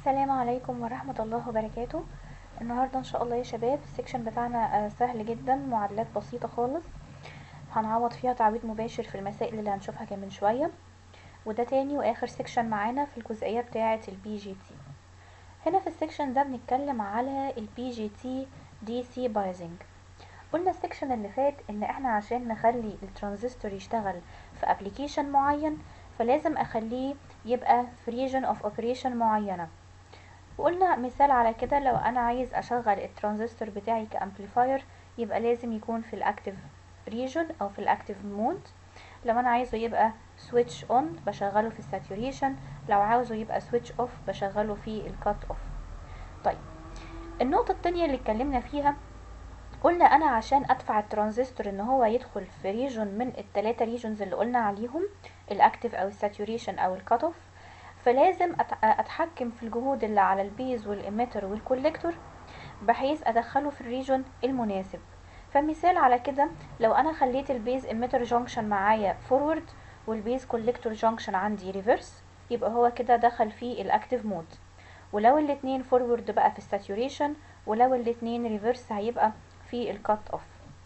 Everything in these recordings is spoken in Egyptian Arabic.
السلام عليكم ورحمة الله وبركاته النهاردة ان شاء الله يا شباب السكشن بتاعنا آه، سهل جدا معادلات بسيطة خالص هنعوض فيها تعويض مباشر في المسائل اللي هنشوفها كمان شوية وده تاني واخر سكشن معانا في الجزئية بتاعة البي جي تي هنا في السكشن ده بنتكلم على البي جي تي دي سي بايزنج قلنا السكشن اللي فات ان احنا عشان نخلي الترانزستور يشتغل في ابلكيشن معين فلازم اخليه يبقى في region of operation معينة وقلنا مثال على كده لو انا عايز اشغل الترانزستور بتاعي كامبليفاير يبقى لازم يكون في الاكتيف ريجن او في الاكتيف مود لو انا عايزه يبقى سويتش اون بشغله في الساتوريشن لو عاوزه يبقى سويتش اوف بشغله في الكات اوف طيب النقطة التانية اللي اتكلمنا فيها قلنا انا عشان ادفع الترانزستور ان هو يدخل في ريجون من التلاتة ريجونز اللي قلنا عليهم الاكتيف او الساتوريشن او الكات اوف فلازم أت- اتحكم في الجهود اللي على البيز والاميتر والكوليكتور بحيث ادخله في الريجون المناسب فمثال على كده لو انا خليت البيز اميتر جانكشن معايا فورورد والبيز كوليكتور جانكشن عندي ريفرس يبقى هو كده دخل في الاكتيف مود ولو الاتنين فورورد بقى في الساتوريشن ولو الاتنين ريفرس هيبقى في الكات اوف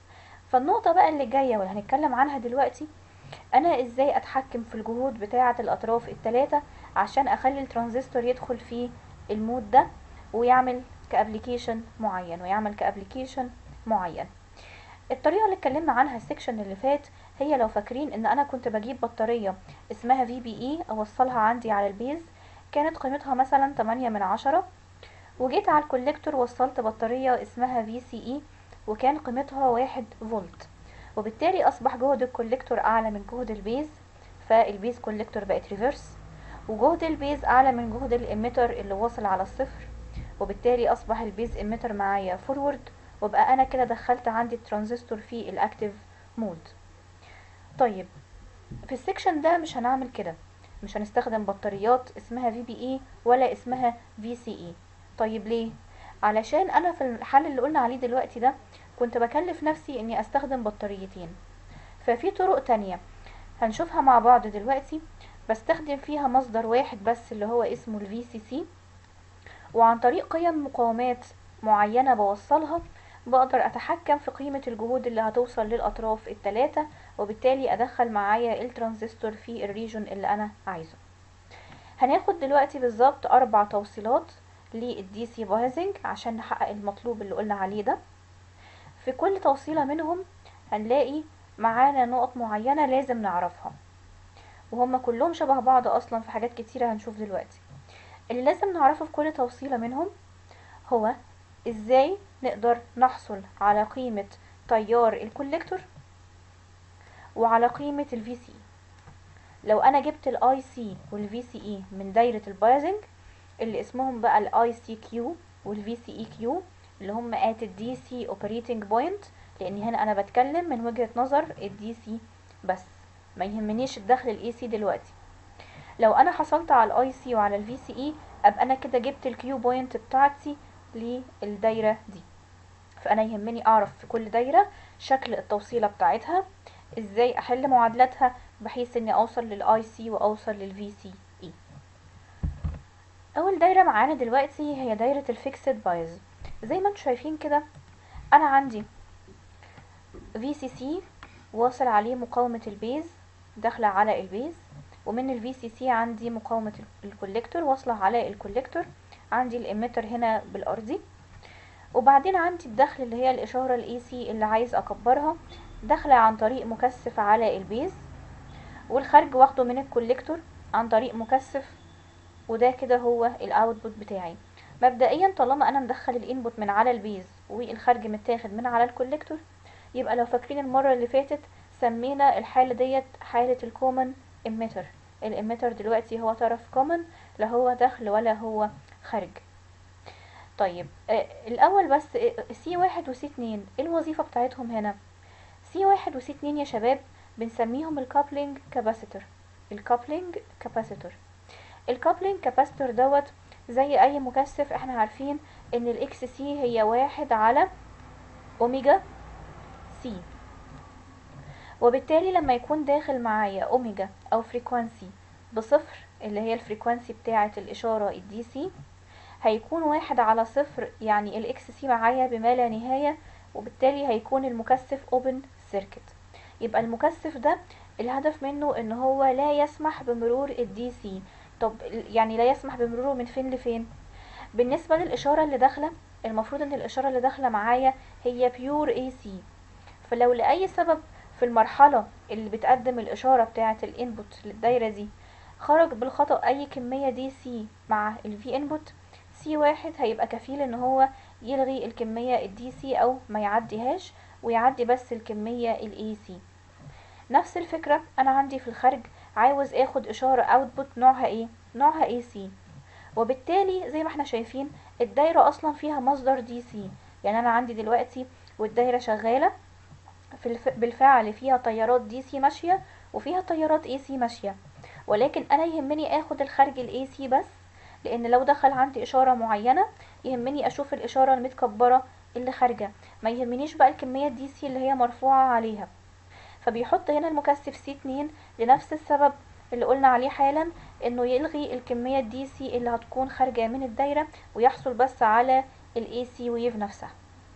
فالنقطة بقى اللي جاية واللي هنتكلم عنها دلوقتي انا ازاي اتحكم في الجهود بتاعة الاطراف التلاتة عشان اخلي الترانزستور يدخل في المود ده ويعمل كابليكيشن معين ويعمل كابليكيشن معين الطريقة اللي اتكلمنا عنها السكشن اللي فات هي لو فاكرين ان انا كنت بجيب بطارية اسمها في بي اي اوصلها عندي على البيز كانت قيمتها مثلا 8 من عشرة وجيت على الكوليكتور وصلت بطارية اسمها في سي اي وكان قيمتها واحد فولت وبالتالي اصبح جهد الكوليكتور اعلى من جهد البيز فالبيز كوليكتور بقت ريفرس وجهد البيز اعلى من جهد الاميتر اللي واصل على الصفر وبالتالي اصبح البيز اميتر معايا فورورد وبقى انا كده دخلت عندي الترانزستور في الاكتيف مود طيب في السكشن ده مش هنعمل كده مش هنستخدم بطاريات اسمها في بي اي ولا اسمها في سي اي طيب ليه علشان انا في الحل اللي قلنا عليه دلوقتي ده كنت بكلف نفسي اني استخدم بطاريتين ففي طرق تانية هنشوفها مع بعض دلوقتي بستخدم فيها مصدر واحد بس اللي هو اسمه الفي سي سي وعن طريق قيم مقاومات معينة بوصلها بقدر اتحكم في قيمة الجهود اللي هتوصل للاطراف التلاتة وبالتالي ادخل معايا الترانزستور في الريجون اللي انا عايزه هناخد دلوقتي بالظبط اربع توصيلات للدي سي بايزنج عشان نحقق المطلوب اللي قلنا عليه ده في كل توصيلة منهم هنلاقي معانا نقط معينة لازم نعرفها وهم كلهم شبه بعض اصلا في حاجات كتيرة هنشوف دلوقتي اللي لازم نعرفه في كل توصيلة منهم هو ازاي نقدر نحصل على قيمة تيار الكوليكتور وعلى قيمة الفي سي لو انا جبت الاي سي والفي سي اي من دايرة البايزنج اللي اسمهم بقى الاي سي كيو والفي سي اي كيو اللي هم at الدي سي اوبريتنج بوينت لان هنا انا بتكلم من وجهة نظر الدي سي بس ما يهمنيش الدخل الاي سي دلوقتي لو انا حصلت على الاي سي وعلى الفي سي اي ابقى انا كده جبت الكيو بوينت بتاعتي للدايرة دي فانا يهمني اعرف في كل دايرة شكل التوصيلة بتاعتها ازاي احل معادلاتها بحيث اني اوصل للاي سي واوصل للفي سي اي اول دايرة معانا دلوقتي هي دايرة الفيكسد بايز زي ما انتم شايفين كده انا عندي في سي سي واصل عليه مقاومة البيز داخلة على البيز ومن الفي سي سي عندي مقاومة الكوليكتور واصلة على الكوليكتور عندي الاميتر هنا بالارضي وبعدين عندي الدخل اللي هي الاشارة الاي سي اللي عايز اكبرها داخلة عن طريق مكثف على البيز والخارج واخده من الكوليكتور عن طريق مكثف وده كده هو الاوتبوت بتاعي مبدئيا طالما انا مدخل الانبوت من على البيز والخارج متاخد من على الكوليكتور يبقى لو فاكرين المرة اللي فاتت سمينا الحالة ديت حالة الكومن اميتر الاميتر دلوقتي هو طرف كومن لا هو دخل ولا هو خارج طيب آه الاول بس سي واحد وسي اتنين ايه الوظيفة بتاعتهم هنا سي واحد وسي اتنين يا شباب بنسميهم الكابلينج كاباسيتور الكابلينج كاباسيتور الكابلينج كاباسيتور دوت زي اي مكثف احنا عارفين ان الاكس سي هي واحد على اوميجا سي وبالتالي لما يكون داخل معايا اوميجا او فريكوانسي بصفر اللي هي الفريكوانسي بتاعة الاشارة الدي سي هيكون واحد على صفر يعني الاكس سي معايا بما لا نهاية وبالتالي هيكون المكثف اوبن سيركت يبقى المكثف ده الهدف منه ان هو لا يسمح بمرور الدي سي طب يعني لا يسمح بمروره من فين لفين بالنسبة للإشارة اللي داخلة المفروض ان الإشارة اللي داخلة معايا هي بيور اي سي فلو لأي سبب في المرحلة اللي بتقدم الإشارة بتاعة الانبوت للدايرة دي خرج بالخطأ أي كمية دي سي مع الفي انبوت سي واحد هيبقى كفيل ان هو يلغي الكمية الدي سي او ما يعديهاش ويعدي بس الكمية الاي سي نفس الفكرة انا عندي في الخارج عاوز اخد اشارة اوتبوت نوعها ايه نوعها اي سي وبالتالي زي ما احنا شايفين الدايرة اصلا فيها مصدر دي سي يعني انا عندي دلوقتي والدايرة شغالة في الف... بالفعل فيها تيارات دي سي ماشية وفيها تيارات اي سي ماشية ولكن انا يهمني اخد الخارج الاي سي بس لان لو دخل عندي اشارة معينة يهمني اشوف الاشارة المتكبرة اللي خارجة ما يهمنيش بقى الكمية دي سي اللي هي مرفوعة عليها فبيحط هنا المكثف سي 2 لنفس السبب اللي قلنا عليه حالا انه يلغي الكمية الدي سي اللي هتكون خارجة من الدايرة ويحصل بس على الاي سي ويف نفسها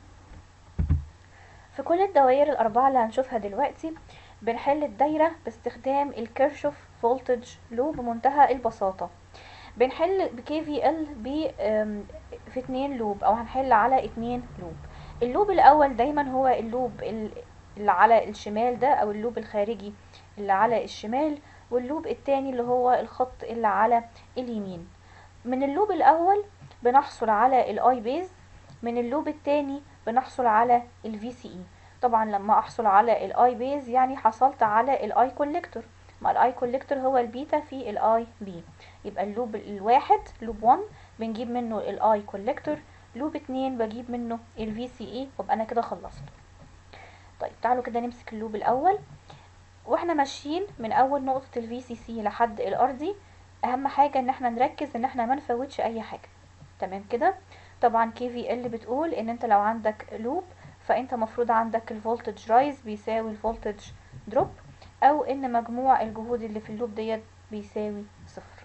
في كل الدوائر الاربعة اللي هنشوفها دلوقتي بنحل الدايرة باستخدام الكيرشوف فولتج لو بمنتهى البساطة بنحل بكي في ال ب في اتنين لوب او هنحل على اتنين لوب اللوب الاول دايما هو اللوب اللي على الشمال ده او اللوب الخارجي اللي على الشمال واللوب التاني اللي هو الخط اللي على اليمين من اللوب الاول بنحصل على الاي بيز من اللوب التاني بنحصل على الفي سي اي طبعا لما احصل على الاي بيز يعني حصلت على الاي كوليكتور ما الاي كوليكتور هو البيتا في الاي بي يبقى اللوب الواحد لوب 1 بنجيب منه الاي كوليكتور لوب 2 بجيب منه الفي سي اي وابقى انا كده خلصت طيب تعالوا كده نمسك اللوب الاول واحنا ماشيين من اول نقطة الفي سي سي لحد الارضي اهم حاجة ان احنا نركز ان احنا ما نفوتش اي حاجة تمام كده طبعا كي في ال بتقول ان انت لو عندك لوب فانت مفروض عندك الفولتج رايز بيساوي الفولتج دروب او ان مجموع الجهود اللي في اللوب ديت بيساوي صفر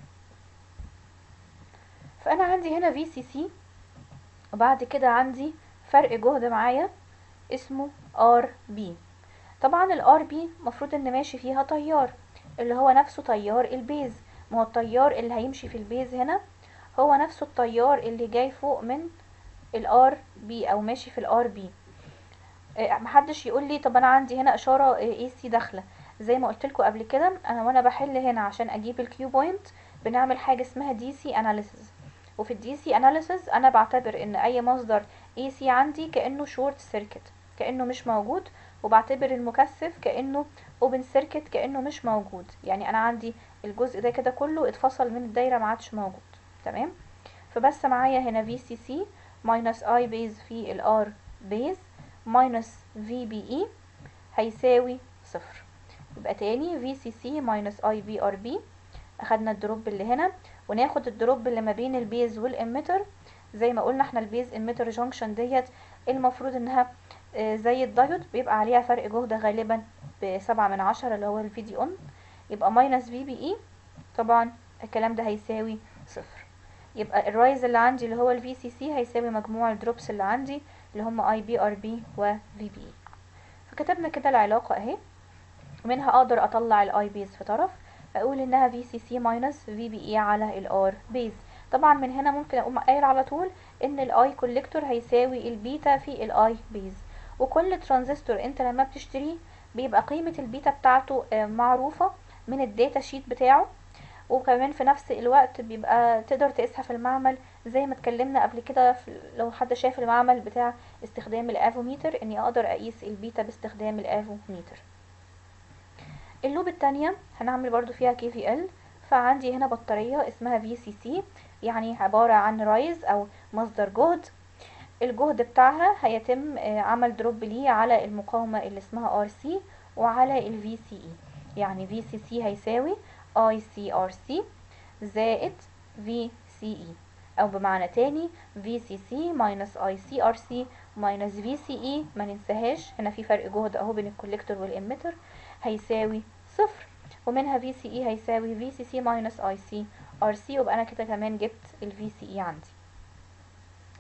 فانا عندي هنا في سي سي وبعد كده عندي فرق جهد معايا اسمه ار بي طبعا الار بي مفروض ان ماشي فيها تيار اللي هو نفسه تيار البيز ما هو التيار اللي هيمشي في البيز هنا هو نفسه التيار اللي جاي فوق من الار بي او ماشي في الار بي محدش يقول لي طب انا عندي هنا اشاره اي سي داخله زي ما قلت لكم قبل كده انا وانا بحل هنا عشان اجيب الكيو بوينت بنعمل حاجه اسمها دي سي اناليسيز وفي الدي سي اناليسيز انا بعتبر ان اي مصدر اي سي عندي كانه شورت سيركت كانه مش موجود وبعتبر المكثف كانه اوبن سيركت كانه مش موجود يعني انا عندي الجزء ده كده كله اتفصل من الدايره ما عادش موجود تمام فبس معايا هنا في سي سي ماينس اي بيز في الار بيز ماينس في بي اي هيساوي صفر يبقى تاني في سي سي ماينس اي بي ار بي اخدنا الدروب اللي هنا وناخد الدروب اللي ما بين البيز والاميتر زي ما قلنا احنا البيز اميتر جانكشن ديت المفروض انها زي الدايود بيبقى عليها فرق جهد غالبا بسبعة من عشرة اللي هو الفي دي اون يبقى ماينس في بي اي طبعا الكلام ده هيساوي صفر يبقى الرايز اللي عندي اللي هو الفي سي سي هيساوي مجموع الدروبس اللي عندي اللي هم اي بي ار بي وفي بي اي فكتبنا كده العلاقة اهي ومنها اقدر اطلع الاي بيز في طرف اقول انها في سي سي ماينس في بي اي على الار بيز طبعا من هنا ممكن اقوم قايل على طول ان الاي كوليكتور هيساوي البيتا في الاي بيز وكل ترانزستور انت لما بتشتريه بيبقى قيمة البيتا بتاعته معروفة من الداتا شيت بتاعه وكمان في نفس الوقت بيبقى تقدر تقيسها في المعمل زي ما اتكلمنا قبل كده لو حد شاف المعمل بتاع استخدام الافوميتر اني اقدر اقيس البيتا باستخدام الافوميتر اللوب التانية هنعمل برضو فيها كي في ال فعندي هنا بطارية اسمها في سي سي يعني عبارة عن رايز او مصدر جهد الجهد بتاعها هيتم عمل دروب ليه على المقاومة اللي اسمها ار سي وعلى الفي سي اي يعني في سي سي هيساوي اي سي ار سي زائد في سي اي او بمعنى تاني في سي سي ماينس اي سي ار سي ماينس في سي اي ما ننساهاش هنا في فرق جهد اهو بين الكوليكتور والاميتر هيساوي صفر ومنها في سي اي هيساوي في سي سي ماينس اي سي ار سي ويبقى انا كده كمان جبت الفي سي اي عندي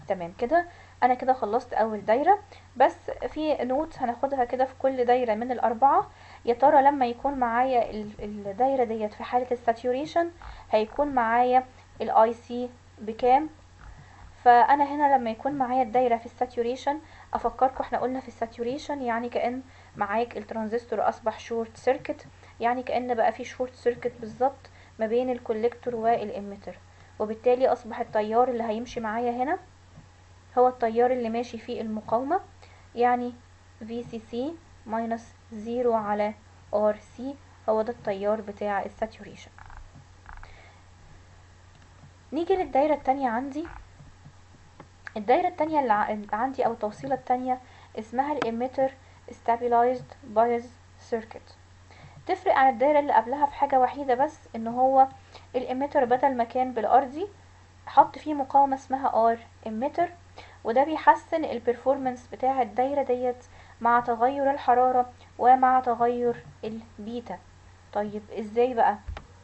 تمام كده انا كده خلصت اول دايره بس في نوت هناخدها كده في كل دايره من الاربعه يا ترى لما يكون معايا ال- الدايره ديت في حاله الساتوريشن هيكون معايا الاي سي بكام فانا هنا لما يكون معايا الدايره في الساتوريشن افكركم احنا قلنا في الساتوريشن يعني كان معاك الترانزستور اصبح شورت سيركت يعني كان بقى في شورت سيركت بالظبط ما بين الكوليكتور والاميتر وبالتالي اصبح التيار اللي هيمشي معايا هنا هو التيار اللي ماشي فيه المقاومة يعني VCC ماينس زيرو على RC هو ده التيار بتاع الساتوريشن نيجي للدايرة التانية عندي الدايرة التانية اللي ع- اللي عندي أو التوصيلة التانية اسمها الإميتر Stabilized Bias Circuit تفرق عن الدايرة اللي قبلها في حاجة وحيدة بس ان هو الإميتر بدل ما كان بالأرضي حط فيه مقاومة اسمها R إميتر وده بيحسن البرفورمانس بتاع الدايرة ديت مع تغير الحرارة ومع تغير البيتا طيب ازاي بقى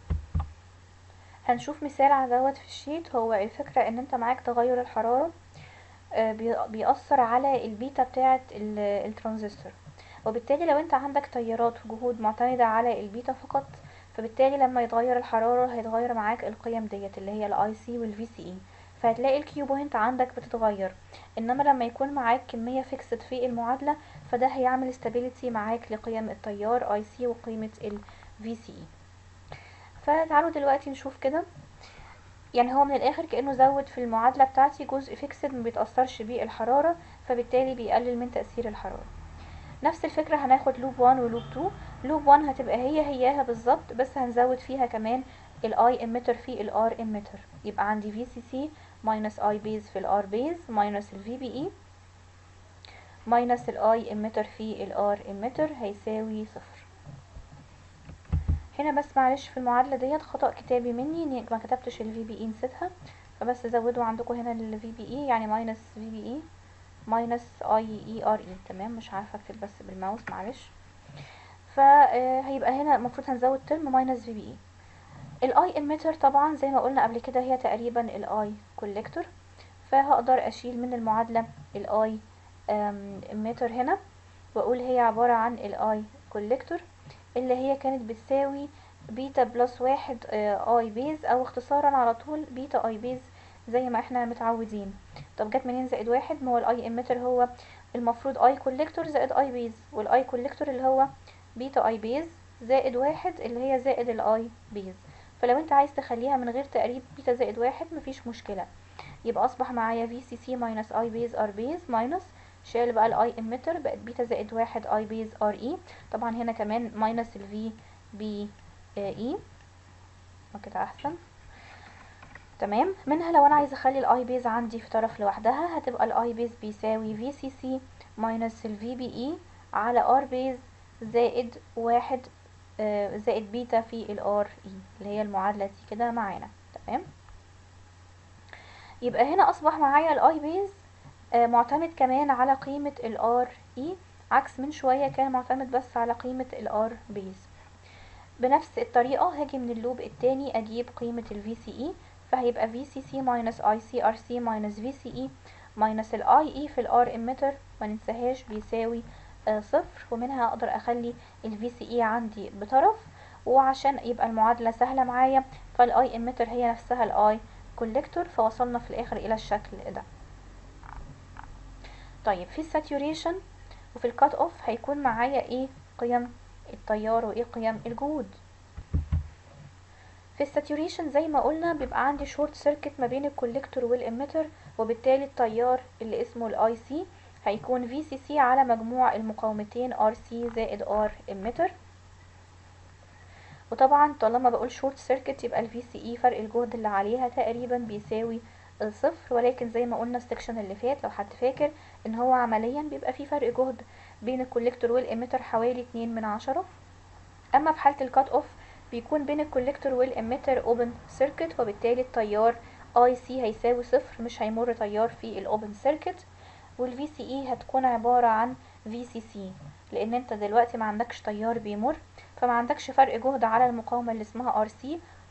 هنشوف مثال على دوت في الشيت هو الفكرة ان انت معاك تغير الحرارة آه، بي- بيأثر على البيتا بتاعة ال- الترانزستور وبالتالي لو انت عندك تيارات وجهود معتمدة على البيتا فقط فبالتالي لما يتغير الحرارة هيتغير معاك القيم ديت اللي هي الاي سي والفي سي اي فهتلاقي الكيو بوينت عندك بتتغير انما لما يكون معاك كمية فيكسد في المعادلة فده هيعمل استابيليتي معاك لقيم التيار اي سي وقيمة الفي سي اي فتعالوا دلوقتي نشوف كده يعني هو من الاخر كانه زود في المعادله بتاعتي جزء فيكسد ما بيتاثرش بيه الحراره فبالتالي بيقلل من تاثير الحراره نفس الفكره هناخد لوب 1 ولوب 2 لوب 1 هتبقى هي هياها بالظبط بس هنزود فيها كمان الاي اميتر في الار اميتر يبقى عندي في سي سي ماينس اي بيز في الار بيز ماينس الفي بي اي ماينس الاي اميتر في الار اميتر هيساوي صفر هنا بس معلش في المعادلة ديت خطأ كتابي مني اني ما كتبتش الفي بي اي نسيتها فبس زودوا عندكم هنا الفي بي اي يعني ماينس في بي اي ماينس اي اي ار اي تمام مش عارفة اكتب بس بالماوس معلش فهيبقى هنا المفروض هنزود ترم ماينس في بي اي الاي اميتر طبعا زي ما قلنا قبل كده هي تقريبا الاي كوليكتور فهقدر اشيل من المعادلة الاي اميتر هنا واقول هي عبارة عن الاي كوليكتور اللي هي كانت بتساوي بيتا بلس واحد آه، اي بيز او اختصارا على طول بيتا اي بيز زي ما احنا متعودين طب جت منين زائد واحد ما هو الاي اميتر هو المفروض اي كوليكتور زائد اي بيز والاي كوليكتور اللي هو بيتا اي بيز زائد واحد اللي هي زائد الاي بيز فلو انت عايز تخليها من غير تقريب بيتا زائد واحد مفيش مشكلة يبقى اصبح معايا في سي سي ماينس اي بيز ار بيز ماينس شال بقى الاي اميتر بقت بيتا زائد واحد اي بيز ار اي طبعا هنا كمان ماينس الفي بي اي كده احسن تمام منها لو انا عايزه اخلي الاي بيز عندي في طرف لوحدها هتبقى الاي بيز بيساوي في سي سي ماينس الفي بي اي على ار بيز زائد واحد آه، زائد بيتا في الار اي اللي هي المعادله دي كده معانا تمام يبقى هنا اصبح معايا الاي بيز آه، معتمد كمان على قيمة الار اي عكس من شوية كان معتمد بس على قيمة الار بيز بنفس الطريقة هاجي من اللوب التاني اجيب قيمة الفي سي اي فهيبقى في سي سي ماينس اي سي ار سي ماينس في سي اي ماينس الاي اي في الار اميتر ما ننساهاش بيساوي آه، صفر ومنها اقدر اخلي الفي سي اي عندي بطرف وعشان يبقى المعادلة سهلة معايا فالاي اميتر هي نفسها الاي كوليكتور فوصلنا في الاخر الى الشكل ده طيب في الساتوريشن وفي الكات اوف هيكون معايا ايه قيم التيار وايه قيم الجهود في الساتوريشن زي ما قلنا بيبقى عندي شورت سيركت ما بين الكوليكتور والاميتر وبالتالي التيار اللي اسمه الاي سي هيكون في سي سي على مجموع المقاومتين ار سي زائد ار اميتر وطبعا طالما بقول شورت سيركت يبقى الفي سي اي فرق الجهد اللي عليها تقريبا بيساوي صفر ولكن زي ما قلنا السكشن اللي فات لو حد فاكر ان هو عمليا بيبقى في فرق جهد بين الكوليكتور والاميتر حوالي اتنين من عشرة اما في حالة الكات اوف بيكون بين الكوليكتور والاميتر اوبن سيركت وبالتالي التيار اي سي هيساوي صفر مش هيمر تيار في الاوبن سيركت والفي سي اي هتكون عبارة عن في سي سي لان انت دلوقتي ما عندكش تيار بيمر فما عندكش فرق جهد على المقاومة اللي اسمها ار سي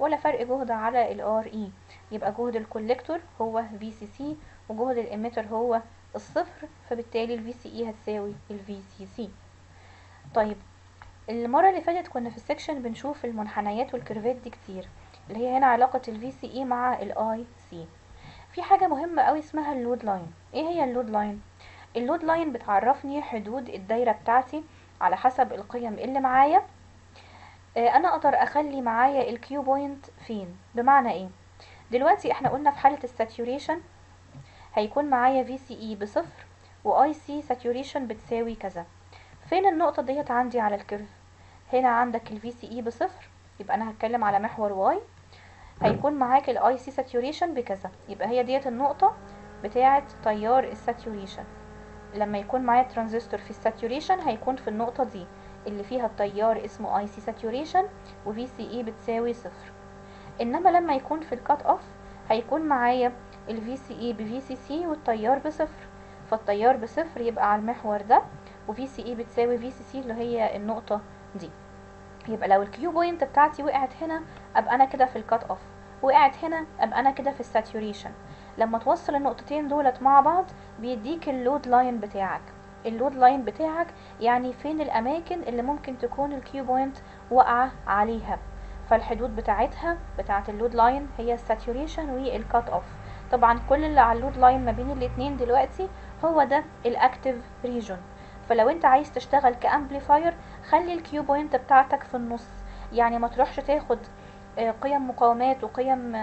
ولا فرق جهد على الار اي يبقى جهد الكوليكتور هو في سي سي وجهد الاميتر هو الصفر فبالتالي الفي سي اي هتساوي الفي سي سي طيب المرة اللي فاتت كنا في السكشن بنشوف المنحنيات والكيرفات دي كتير اللي هي هنا علاقة الفي سي اي مع الاي سي في حاجة مهمة قوي اسمها اللود لاين ايه هي اللود لاين اللود لاين بتعرفني حدود الدايرة بتاعتي على حسب القيم اللي معايا آه، انا اقدر اخلي معايا الكيو بوينت فين بمعنى ايه دلوقتي احنا قلنا في حالة الساتوريشن هيكون معايا في سي اي بصفر واي سي ساتوريشن بتساوي كذا فين النقطة ديت عندي على الكيرف هنا عندك الفي سي اي بصفر يبقى انا هتكلم على محور واي هيكون معاك الاي سي ساتوريشن بكذا يبقى هي ديت النقطة بتاعة تيار الساتوريشن لما يكون معايا ترانزستور في الساتوريشن هيكون في النقطة دي اللي فيها التيار اسمه اي سي ساتوريشن وفي سي اي بتساوي صفر انما لما يكون في الكات اوف هيكون معايا الفي سي اي بفي سي سي والتيار بصفر فالتيار بصفر يبقى على المحور ده وفي سي اي بتساوي في سي سي اللي هي النقطة دي يبقى لو الكيو بوينت بتاعتي وقعت هنا ابقى انا كده في الكات اوف وقعت هنا ابقى انا كده في الساتوريشن لما توصل النقطتين دولت مع بعض بيديك اللود لاين بتاعك اللود لاين بتاعك يعني فين الاماكن اللي ممكن تكون الكيو بوينت واقعه عليها فالحدود بتاعتها بتاعت اللود لاين هي الساتوريشن والكات اوف طبعا كل اللي على اللود لاين ما بين الاتنين دلوقتي هو ده الاكتيف ريجون فلو انت عايز تشتغل كامبليفاير خلي الكيو بوينت بتاعتك في النص يعني ما تروحش تاخد آه، قيم مقاومات وقيم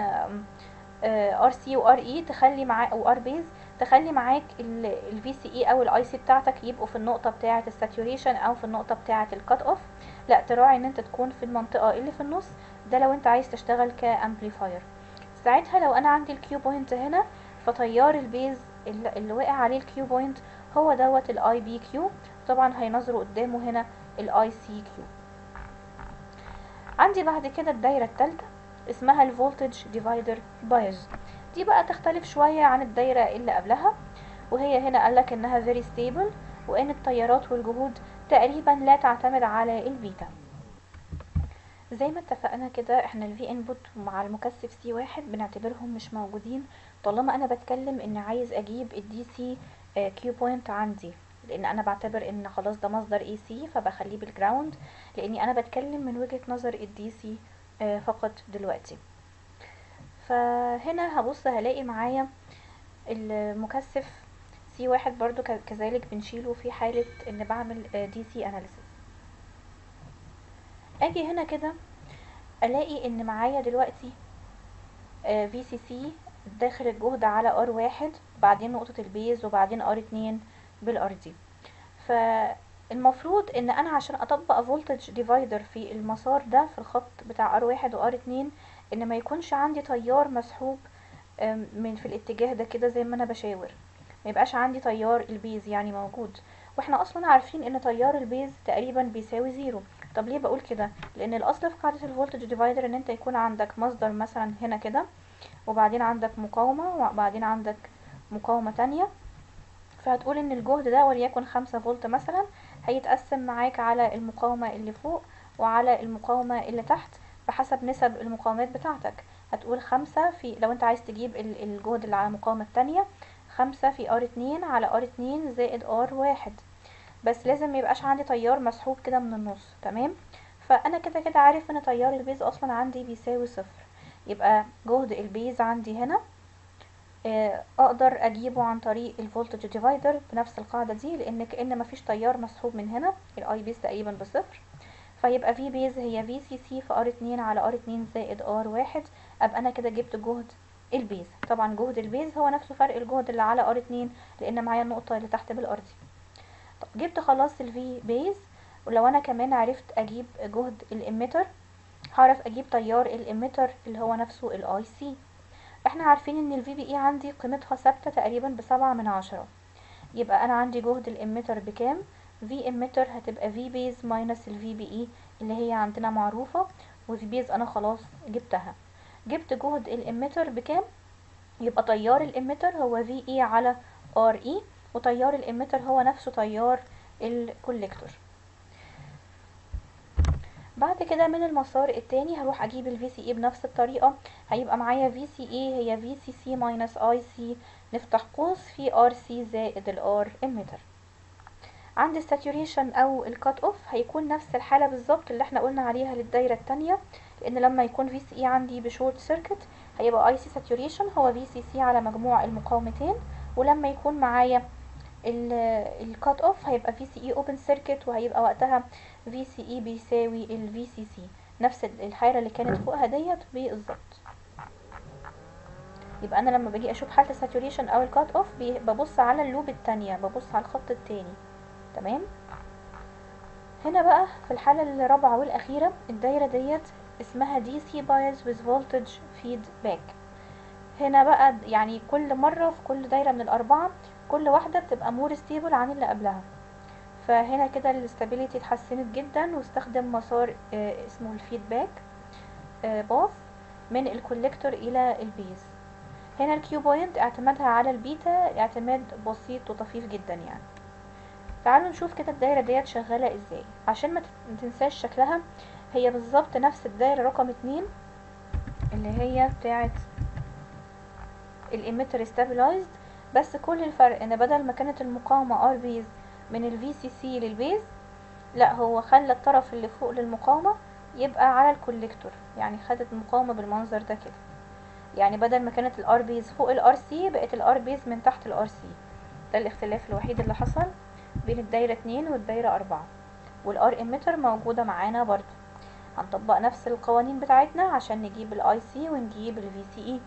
ار سي وار اي تخلي معاك او ار بيز تخلي معاك الفي سي اي او الاي سي بتاعتك يبقوا في النقطه بتاعه الساتوريشن او في النقطه بتاعه الكات اوف لا تراعي ان انت تكون في المنطقه اللي في النص ده لو انت عايز تشتغل كامبليفاير ساعتها لو انا عندي الكيو بوينت هنا فتيار البيز اللي اللي واقع عليه الكيو بوينت هو دوت الاي بي كيو طبعا هينظروا قدامه هنا الاي سي كيو عندي بعد كده الدايره الثالثه اسمها الفولتج ديفايدر بايز دي بقى تختلف شويه عن الدايره اللي قبلها وهي هنا قالك انها very stable وان التيارات والجهود تقريبا لا تعتمد على البيتا زي ما اتفقنا كده احنا الفي انبوت مع المكثف سي واحد بنعتبرهم مش موجودين طالما انا بتكلم ان عايز اجيب الدي سي كيو بوينت عندي لان انا بعتبر ان خلاص ده مصدر اي سي فبخليه بالجراوند لاني انا بتكلم من وجهة نظر الدي سي فقط دلوقتي فهنا هبص هلاقي معايا المكثف سي واحد برضو ك- كذلك بنشيله في حالة ان بعمل دي سي اناليسيس اجي هنا كده الاقي ان معايا دلوقتي في سي سي داخل الجهد على ار واحد بعدين نقطة البيز وبعدين ار اتنين بالار دي فالمفروض ان انا عشان اطبق فولتج ديفايدر في المسار ده في الخط بتاع ار واحد وار اتنين ان ما يكونش عندي تيار مسحوب أم، من في الاتجاه ده كده زي ما انا بشاور ما يبقاش عندي تيار البيز يعني موجود واحنا اصلا عارفين ان تيار البيز تقريبا بيساوي زيرو طب ليه بقول كده لان الاصل في قاعده الفولتج ديفايدر ان انت يكون عندك مصدر مثلا هنا كده وبعدين عندك مقاومه وبعدين عندك مقاومه تانية فهتقول ان الجهد ده وليكن خمسة فولت مثلا هيتقسم معاك على المقاومة اللي فوق وعلى المقاومة اللي تحت بحسب نسب المقاومات بتاعتك هتقول خمسة في لو انت عايز تجيب ال- الجهد اللي على المقاومة التانية خمسة في ار اتنين على ار اتنين زائد ار واحد بس لازم ميبقاش عندي تيار مسحوب كده من النص تمام فانا كده كده عارف ان تيار البيز اصلا عندي بيساوي صفر يبقى جهد البيز عندي هنا آه، اقدر اجيبه عن طريق الفولتج ديفايدر بنفس القاعده دي لان كان مفيش تيار مسحوب من هنا الاي بيز تقريبا بصفر فيبقى في بيز هي في سي سي في ار اتنين على ار اتنين زائد ار واحد ابقى انا كده جبت جهد البيز طبعا جهد البيز هو نفسه فرق الجهد اللي على ار اتنين لان معايا النقطه اللي تحت بالارضي طب جبت خلاص الفي بيز ولو انا كمان عرفت اجيب جهد الاميتر هعرف اجيب تيار الاميتر اللي هو نفسه الاي سي احنا عارفين ان الفي بي اي عندي قيمتها ثابته تقريبا بسبعة من عشرة يبقى انا عندي جهد الاميتر بكام في اميتر هتبقى في بيز ماينس الفي بي اي اللي هي عندنا معروفه وفي بيز انا خلاص جبتها جبت جهد الاميتر بكام يبقى تيار الاميتر هو في اي على ار اي وتيار الاميتر هو نفسه تيار الكوليكتور بعد كده من المسار التاني هروح اجيب الفي سي اي بنفس الطريقة هيبقى معايا في سي اي هي في سي سي ماينس اي سي نفتح قوس في ار سي زائد الار اميتر عند الساتوريشن او الكات اوف هيكون نفس الحالة بالظبط اللي احنا قلنا عليها للدايرة التانية لان لما يكون في سي اي عندي بشورت سيركت هيبقى اي سي ساتوريشن هو في سي سي على مجموع المقاومتين ولما يكون معايا الكات اوف هيبقى في سي اي اوبن سيركت وهيبقى وقتها في سي اي بيساوي الفي سي سي نفس الحالة اللي كانت فوقها ديت بالظبط يبقى انا لما باجي اشوف حالة الساتوريشن او الكات اوف ببص على اللوب التانية ببص على الخط التاني تمام هنا بقى في الحالة الرابعة والاخيرة الدايرة ديت اسمها دي سي بايز with voltage feedback هنا بقى يعني كل مرة في كل دايرة من الاربعة كل واحدة بتبقى مور ستيبل عن اللي قبلها فهنا كده الاستابيليتي اتحسنت جدا واستخدم مسار اه اسمه الفيدباك اه باث من الكوليكتور الى البيز هنا الكيو بوينت اعتمادها على البيتا اعتماد بسيط وطفيف جدا يعني تعالوا نشوف كده الدايرة ديت شغالة ازاي عشان ما تنساش شكلها هي بالظبط نفس الدايرة رقم اتنين اللي هي بتاعت الاميتر stabilized بس كل الفرق ان بدل ما كانت المقاومة ار بيز من الفي سي سي للبيز لا هو خلى الطرف اللي فوق للمقاومة يبقى على الكوليكتور يعني خدت المقاومة بالمنظر ده كده يعني بدل ما كانت الار بيز فوق الار سي بقت الار بيز من تحت الار سي ده الاختلاف الوحيد اللي حصل بين الدايرة اتنين والدايرة اربعة والار اميتر موجودة معانا برضو هنطبق نفس القوانين بتاعتنا عشان نجيب الاي سي ونجيب الفي سي اي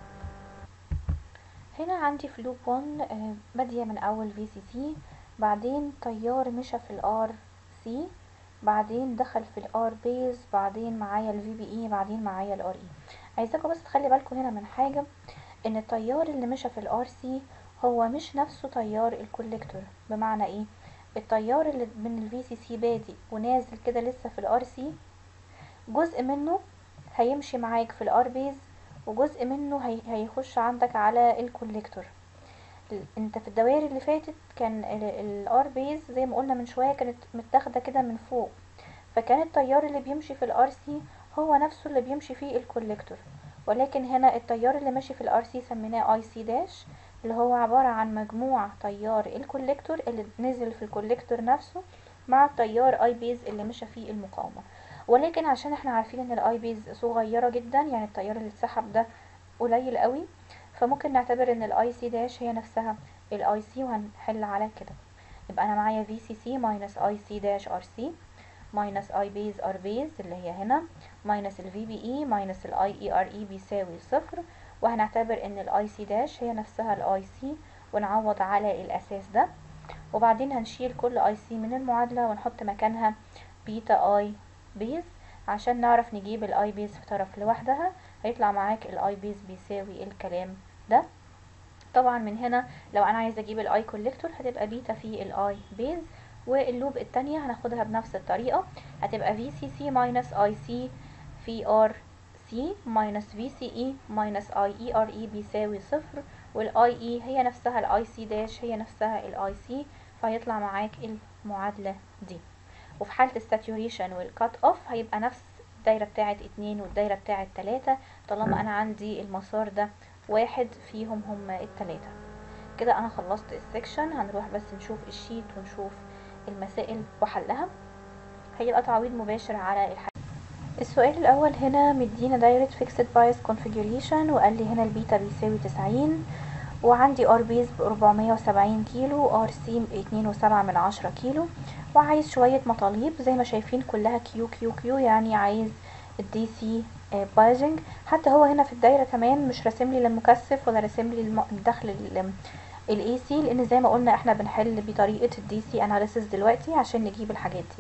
هنا عندي في لوب 1 بادية من اول في سي سي بعدين تيار مشى في الار سي بعدين دخل في الار بيز بعدين معايا الفي بي اي بعدين معايا الار اي عايزاكم بس تخلي بالكم هنا من حاجة ان التيار اللي مشى في الار سي هو مش نفسه تيار الكوليكتور بمعنى ايه التيار اللي من الفي سي سي بادئ ونازل كده لسه في الار سي جزء منه هيمشي معاك في الار بيز وجزء منه هي هيخش عندك على الكوليكتور انت في الدوائر اللي فاتت كان الار بيز زي ما قلنا من شويه كانت متاخده كده من فوق فكان التيار اللي بيمشي في الار سي هو نفسه اللي بيمشي في الكوليكتور ولكن هنا التيار اللي ماشي في الار سي سميناه اي سي داش اللي هو عباره عن مجموع تيار الكوليكتور اللي نزل في الكوليكتور نفسه مع التيار اي بيز اللي مشى فيه المقاومه ولكن عشان احنا عارفين ان الاي بيز صغيره جدا يعني التيار اللي اتسحب ده قليل قوي فممكن نعتبر ان الاي سي داش هي نفسها الاي سي وهنحل على كده يبقى انا معايا في سي سي ماينس اي سي داش ار سي ماينس اي بيز ار بيز اللي هي هنا ماينس الفي بي اي ماينس الاي اي ار اي بيساوي صفر وهنعتبر ان الاي سي داش هي نفسها الاي سي ونعوض على الاساس ده وبعدين هنشيل كل اي سي من المعادلة ونحط مكانها بيتا اي بيز عشان نعرف نجيب الاي بيز في طرف لوحدها هيطلع معاك الاي بيز بيساوي الكلام ده طبعا من هنا لو انا عايزه اجيب الاي كوليكتور هتبقى بيتا في الاي بيز واللوب التانية هناخدها بنفس الطريقة هتبقى في سي سي ماينس اي سي في ار سي ماينس في سي اي ماينس اي اي ار اي بيساوي صفر والاي اي هي نفسها الاي سي داش هي نفسها الاي سي فهيطلع معاك المعادلة دي وفي حالة الساتوريشن والكات اوف هيبقى نفس الدايرة بتاعت اتنين والدايرة بتاعت تلاتة طالما انا عندي المسار ده واحد فيهم هما التلاتة كده انا خلصت السكشن هنروح بس نشوف الشيت ونشوف المسائل وحلها هيبقى تعويض مباشر على الحل السؤال الاول هنا مدينا دايرة فيكسد بايس كونفيجريشن وقال لي هنا البيتا بيساوي تسعين وعندي ار بيز بأربعمية وسبعين كيلو ار سي اتنين وسبعة من عشرة كيلو وعايز شوية مطالب زي ما شايفين كلها كيو كيو كيو يعني عايز الدي سي بايزنج حتى هو هنا في الدايرة كمان مش راسم لي المكثف ولا راسم لي الدخل الاي سي لان زي ما قلنا احنا بنحل بطريقة الدي سي اناليسيس دلوقتي عشان نجيب الحاجات دي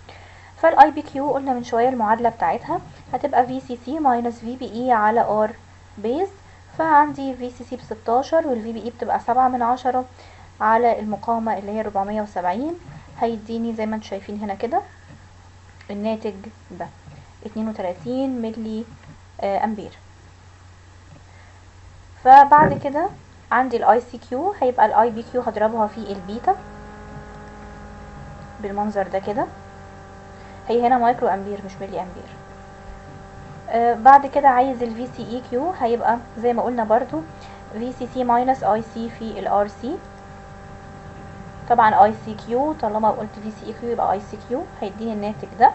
فالاي بي كيو قلنا من شوية المعادلة بتاعتها هتبقى في سي سي ماينس في بي اي على ار بيز فعندي في سي سي بستاشر والفي بي اي بتبقى سبعة من عشرة على المقاومة اللي هي ربعمية وسبعين هيديني زي ما انتم شايفين هنا كده الناتج ده اتنين وتلاتين ملي آه امبير فبعد كده عندي الاي سي كيو هيبقى الاي بي كيو هضربها في البيتا بالمنظر ده كده هي هنا مايكرو امبير مش ملي امبير آه بعد كده عايز ال VCEQ هيبقى زي ما قلنا برضو VCC minus IC في ال RC طبعا ICQ طالما قلت VCEQ يبقى ICQ هيديني الناتج ده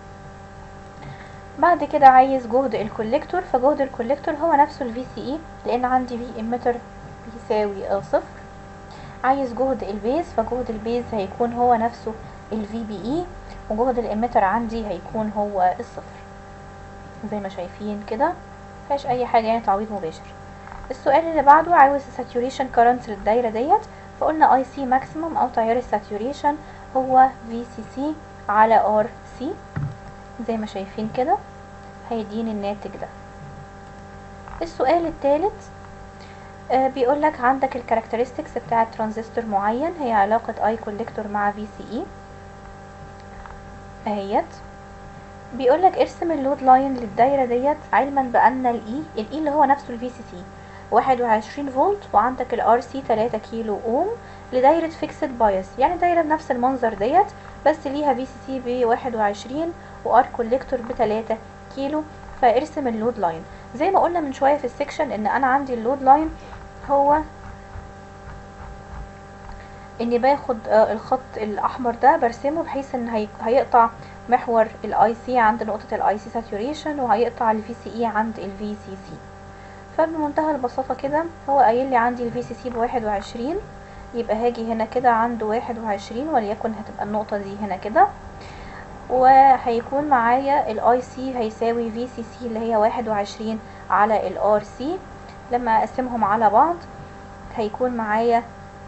بعد كده عايز جهد الكوليكتور فجهد الكوليكتور هو نفسه ال VCE لان عندي في emitter بيساوي آه صفر عايز جهد البيز فجهد البيز هيكون هو نفسه ال VBE وجهد الاميتر عندي هيكون هو الصفر زي ما شايفين كده مفيهاش اي حاجه يعني تعويض مباشر السؤال اللي بعده عاوز الساتوريشن كارنت للدايره ديت فقلنا اي سي ماكسيموم او تيار الساتوريشن هو في سي سي على ار سي زي ما شايفين كده هيديني الناتج ده السؤال الثالث آه بيقول لك عندك الكاركترستكس بتاعه ترانزستور معين هي علاقه اي كوليكتور مع في سي اي اهيت بيقول لك ارسم اللود لاين للدايره ديت علما بان الاي الاي اللي هو نفسه الفي سي سي 21 فولت وعندك الار سي 3 كيلو اوم لدايره فيكسد بايس يعني دايره بنفس المنظر ديت بس ليها في سي سي ب 21 وار كوليكتور ب 3 كيلو فارسم اللود لاين زي ما قلنا من شويه في السكشن ان انا عندي اللود لاين هو اني باخد الخط الاحمر ده برسمه بحيث ان هيقطع محور الاي سي عند نقطه الاي سي ساتوريشن وهيقطع الفي سي اي عند الفي سي سي فبمنتهى البساطه كده هو قايل لي عندي الفي سي سي بواحد وعشرين يبقى هاجي هنا كده عنده واحد وعشرين وليكن هتبقى النقطه دي هنا كده وهيكون معايا الاي سي هيساوي في سي سي اللي هي واحد وعشرين على الار سي لما اقسمهم على بعض هيكون معايا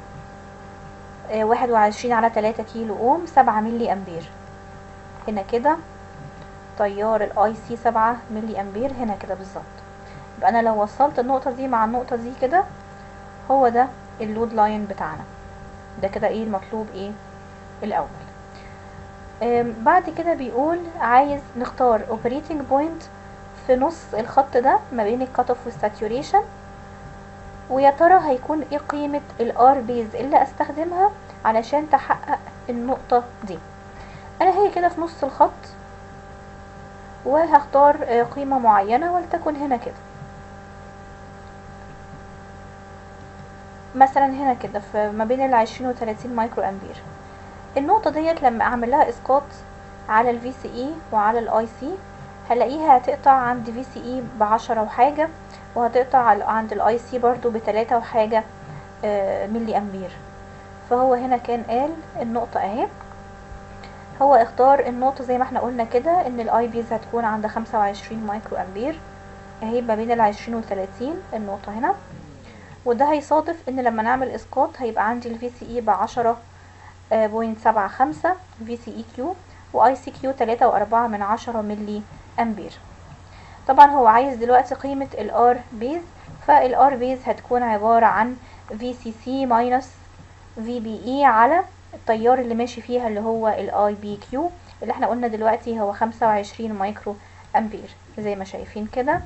واحد وعشرين على تلاتة كيلو اوم سبعة ملي امبير هنا كده تيار الاي سي سبعة ملي امبير هنا كده بالظبط يبقى انا لو وصلت النقطة دي مع النقطة دي كده هو ده اللود لاين بتاعنا ده كده ايه المطلوب ايه الاول بعد كده بيقول عايز نختار اوبريتنج بوينت في نص الخط ده ما بين الكات اوف والساتوريشن ويا ترى هيكون ايه قيمة الار بيز اللي استخدمها علشان تحقق النقطة دي انا هي كده في نص الخط وهختار قيمة معينة ولتكن هنا كده مثلا هنا كده في ما بين العشرين وتلاتين مايكرو امبير النقطة ديت لما اعمل لها اسقاط على الفي سي اي وعلى الاي سي هلاقيها هتقطع عند في سي اي بعشرة وحاجة وهتقطع عند الاي سي برضو بتلاتة وحاجة ملي امبير فهو هنا كان قال النقطة اهي هو اختار النقطة زي ما احنا قلنا كده ان الاي بيز هتكون عند خمسة وعشرين مايكرو امبير اهي ما بين العشرين والتلاتين النقطة هنا وده هيصادف ان لما نعمل اسقاط هيبقى عندي الفي سي اي بعشرة بوينت سبعة خمسة في سي اي كيو واي سي كيو تلاتة واربعة من عشرة ملي امبير طبعا هو عايز دلوقتي قيمة الار بيز فالار بيز هتكون عبارة عن في سي سي ماينس في بي اي على التيار اللي ماشي فيها اللي هو الاي بي كيو اللي احنا قلنا دلوقتي هو خمسة وعشرين مايكرو امبير زي ما شايفين كده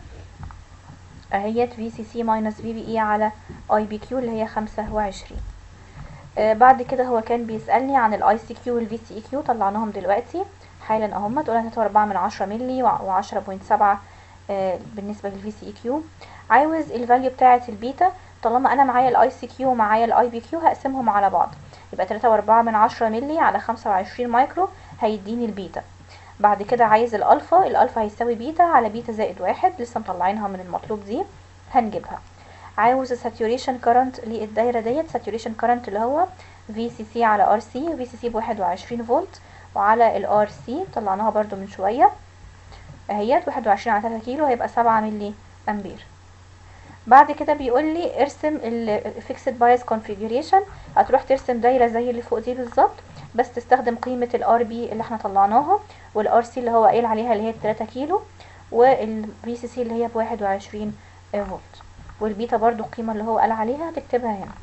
اهيت في سي سي ماينس في بي اي على اي بي كيو اللي هي خمسة وعشرين آه بعد كده هو كان بيسألني عن الاي سي كيو والفي سي اي كيو طلعناهم دلوقتي حالا اهم تقول تلاتة واربعة من عشرة ملي وعشرة بوينت سبعة آه بالنسبة للفي سي اي كيو عاوز الفاليو بتاعة البيتا طالما انا معايا الاي سي كيو ومعايا الاي بي كيو هقسمهم على بعض يبقى تلاتة واربعة من عشرة ملي على خمسة وعشرين مايكرو هيديني البيتا بعد كده عايز الالفا الالفا هيساوي بيتا على بيتا زائد واحد لسه مطلعينها من المطلوب دي هنجيبها عاوز الساتوريشن كارنت للدايره ديت ساتوريشن كارنت اللي هو في سي سي على ار سي في سي سي بواحد وعشرين فولت وعلى الار سي طلعناها برضو من شويه اهيت واحد وعشرين على تلاتة كيلو هيبقى سبعة ملي امبير بعد كده بيقول لي ارسم الفيكسد بايس كونفيجريشن هتروح ترسم دايره زي اللي فوق دي بالظبط بس تستخدم قيمه الار بي اللي احنا طلعناها والار سي اللي هو قايل عليها اللي هي 3 كيلو والفي سي سي اللي هي بواحد وعشرين فولت والبيتا برضو القيمه اللي هو قال عليها هتكتبها هنا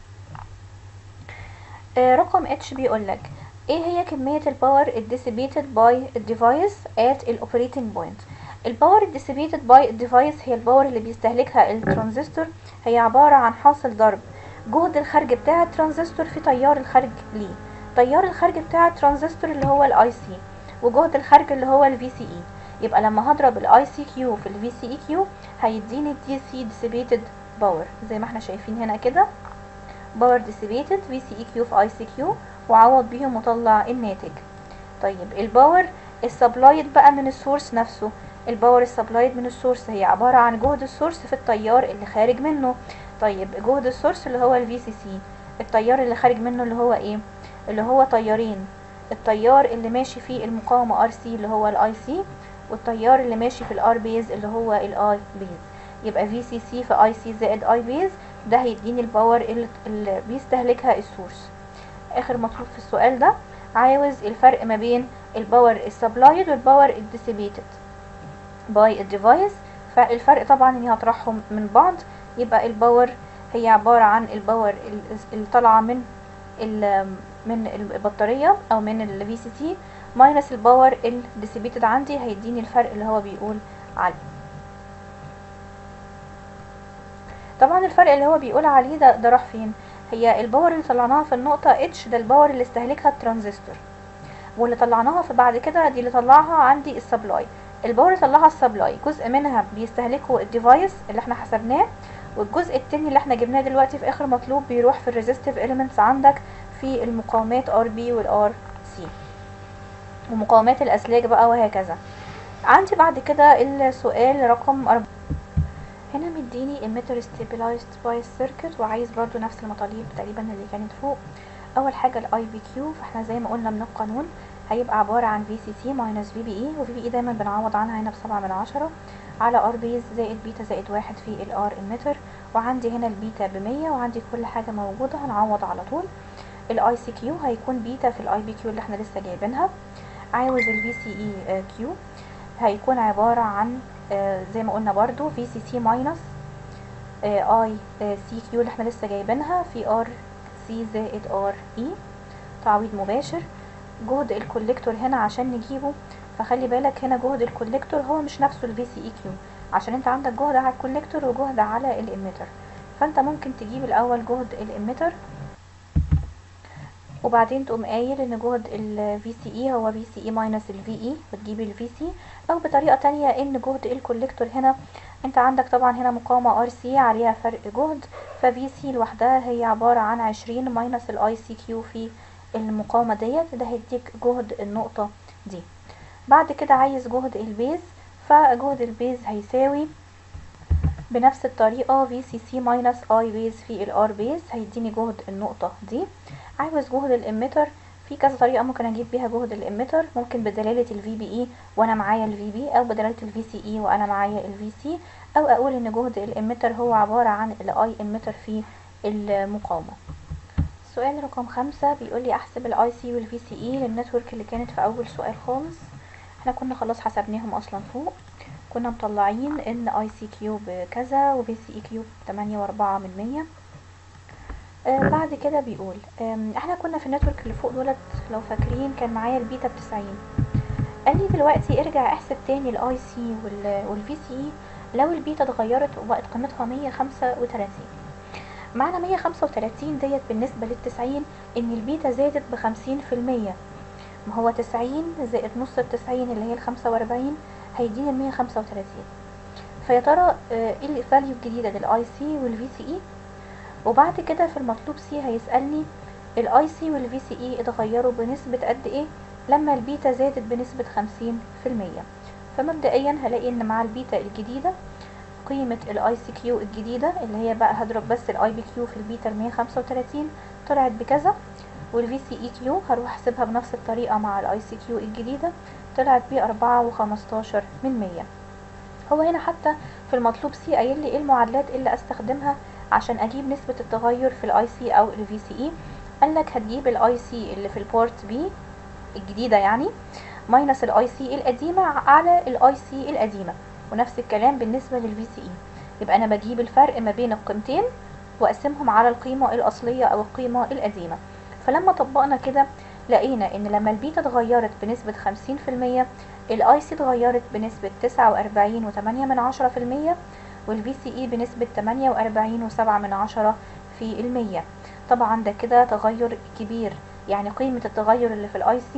آه رقم اتش بيقول لك ايه هي كميه الباور الديسيبيتد باي الديفايس ات الاوبريتنج بوينت الباور الديسيبيتد باي الديفايس هي الباور اللي بيستهلكها الترانزستور هي عبارة عن حاصل ضرب جهد الخارج بتاع الترانزستور في تيار الخارج ليه تيار الخارج بتاع الترانزستور اللي هو الاي سي وجهد الخارج اللي هو الفي سي اي يبقى لما هضرب الاي سي كيو في الفي سي اي كيو هيديني الدي سي ديسيبيتد باور زي ما احنا شايفين هنا كده باور ديسيبيتد في سي اي كيو في اي سي كيو وعوض بيهم وطلع الناتج طيب الباور السبلايد بقى من السورس نفسه الباور السبلايد من السورس هي عبارة عن جهد السورس في التيار اللي خارج منه طيب جهد السورس اللي هو الفي سي سي التيار اللي خارج منه اللي هو ايه اللي هو تيارين التيار اللي ماشي فيه المقاومة ار سي اللي هو الاي سي والتيار اللي ماشي في الار بيز اللي هو الاي بيز يبقى في سي سي في اي سي زائد اي بيز ده هيديني الباور اللي, اللي بيستهلكها السورس اخر مطلوب في السؤال ده عاوز الفرق ما بين الباور السبلايد والباور الديسيبيتد باي الديفايس فالفرق طبعا اني هطرحهم من بعض يبقى الباور هي عبارة عن الباور اللي طالعة من من البطارية او من الفي سي تي ماينس الباور الديسيبيتد عندي هيديني الفرق اللي هو بيقول عليه طبعا الفرق اللي هو بيقول عليه ده ده راح فين هي الباور اللي طلعناها في النقطة اتش ده الباور اللي استهلكها الترانزستور واللي طلعناها في بعد كده دي اللي طلعها عندي السبلاي الباور اللي طلعها السبلاي جزء منها بيستهلكه الديفايس اللي احنا حسبناه والجزء التاني اللي احنا جبناه دلوقتي في اخر مطلوب بيروح في الريزيستيف اليمنتس عندك في المقاومات ار بي والار سي ومقاومات الاسلاك بقى وهكذا عندي بعد كده السؤال رقم أربعة هنا مديني emitter stabilized by circuit وعايز برضو نفس المطالب تقريبا اللي كانت فوق اول حاجة الاي بي كيو فاحنا زي ما قلنا من القانون هيبقى عبارة عن في سي سي ماينس في بي اي وفي بي اي دايما بنعوض عنها هنا بسبعة من عشرة على ار بيز زائد بيتا زائد واحد في الار emitter وعندي هنا البيتا بمية وعندي كل حاجة موجودة هنعوض على طول الاي سي كيو هيكون بيتا في الاي بي كيو اللي احنا لسه جايبينها عاوز الفي سي اي كيو هيكون عبارة عن آه زي ما قلنا برضو في سي سي ماينس اي سي كيو اللي احنا لسه جايبينها في ار سي زائد ار اي تعويض مباشر جهد الكوليكتور هنا عشان نجيبه فخلي بالك هنا جهد الكوليكتور هو مش نفسه الفي سي اي كيو عشان انت عندك جهد على الكوليكتور وجهد على الاميتر فانت ممكن تجيب الاول جهد الاميتر وبعدين تقوم قايل ان جهد ال VCE هو VCE ماينس ال VE وتجيب ال VC او بطريقة تانية ان جهد الكوليكتور هنا انت عندك طبعا هنا مقاومة RC عليها فرق جهد ف VC لوحدها هي عبارة عن عشرين ماينس ال ICQ في المقاومة ديت ده هيديك جهد النقطة دي بعد كده عايز جهد البيز فجهد البيز هيساوي بنفس الطريقة VCC ماينس I بيز في ال R بيز هيديني جهد النقطة دي عاوز جهد الاميتر في كذا طريقة ممكن اجيب بيها جهد الاميتر ممكن بدلالة ال VBE وانا معايا ال VB او بدلالة ال VCE وانا معايا ال VC او اقول ان جهد الاميتر هو عبارة عن ال I emitter في المقاومة السؤال رقم خمسة بيقول لي احسب الاي سي والفي سي اي للنتورك اللي كانت في اول سؤال خالص احنا كنا خلاص حسبناهم اصلا فوق كنا مطلعين ان اي سي كيو بكذا وفي سي اي كيو بتمانية واربعة من مية آه بعد كده بيقول احنا كنا في النتورك اللي فوق دولت لو فاكرين كان معايا البيتا بتسعين قال لي دلوقتي ارجع احسب تاني الاي سي والفي سي اي لو البيتا اتغيرت وبقت قيمتها مية خمسة وتلاتين معنى مية خمسة وتلاتين ديت بالنسبة للتسعين ان البيتا زادت بخمسين في المية ما هو تسعين زائد نص التسعين اللي هي الخمسة واربعين هيديني المية خمسة وتلاتين فيا ترى ايه الفاليو الجديدة للاي سي والفي سي اي وبعد كده في المطلوب سي هيسألني الاي سي والفي سي اي اتغيروا بنسبة قد ايه لما البيتا زادت بنسبة خمسين في المية فمبدئيا هلاقي ان مع البيتا الجديدة قيمة الاي سي كيو الجديدة اللي هي بقى هضرب بس الاي بي كيو في البيتا المية خمسة وتلاتين طلعت بكذا والفي سي اي كيو هروح احسبها بنفس الطريقة مع الاي سي كيو الجديدة طلعت بأربعة وخمستاشر من مية هو هنا حتى في المطلوب سي قايل لي ايه المعادلات اللي استخدمها عشان اجيب نسبة التغير في الاي سي او الفي سي اي قالك هتجيب الاي سي اللي في البورت بي الجديدة يعني ماينس الاي سي القديمة على الاي سي القديمة ونفس الكلام بالنسبة للفي سي اي يبقى انا بجيب الفرق ما بين القيمتين واقسمهم على القيمة الاصلية او القيمة القديمة فلما طبقنا كده لقينا ان لما البيتا اتغيرت بنسبة خمسين في المية الاي سي اتغيرت بنسبة تسعة واربعين وتمانية من عشرة في المية والفي سي اي بنسبة تمانية واربعين وسبعة من عشرة في المية طبعا ده كده تغير كبير يعني قيمة التغير اللي في الاي سي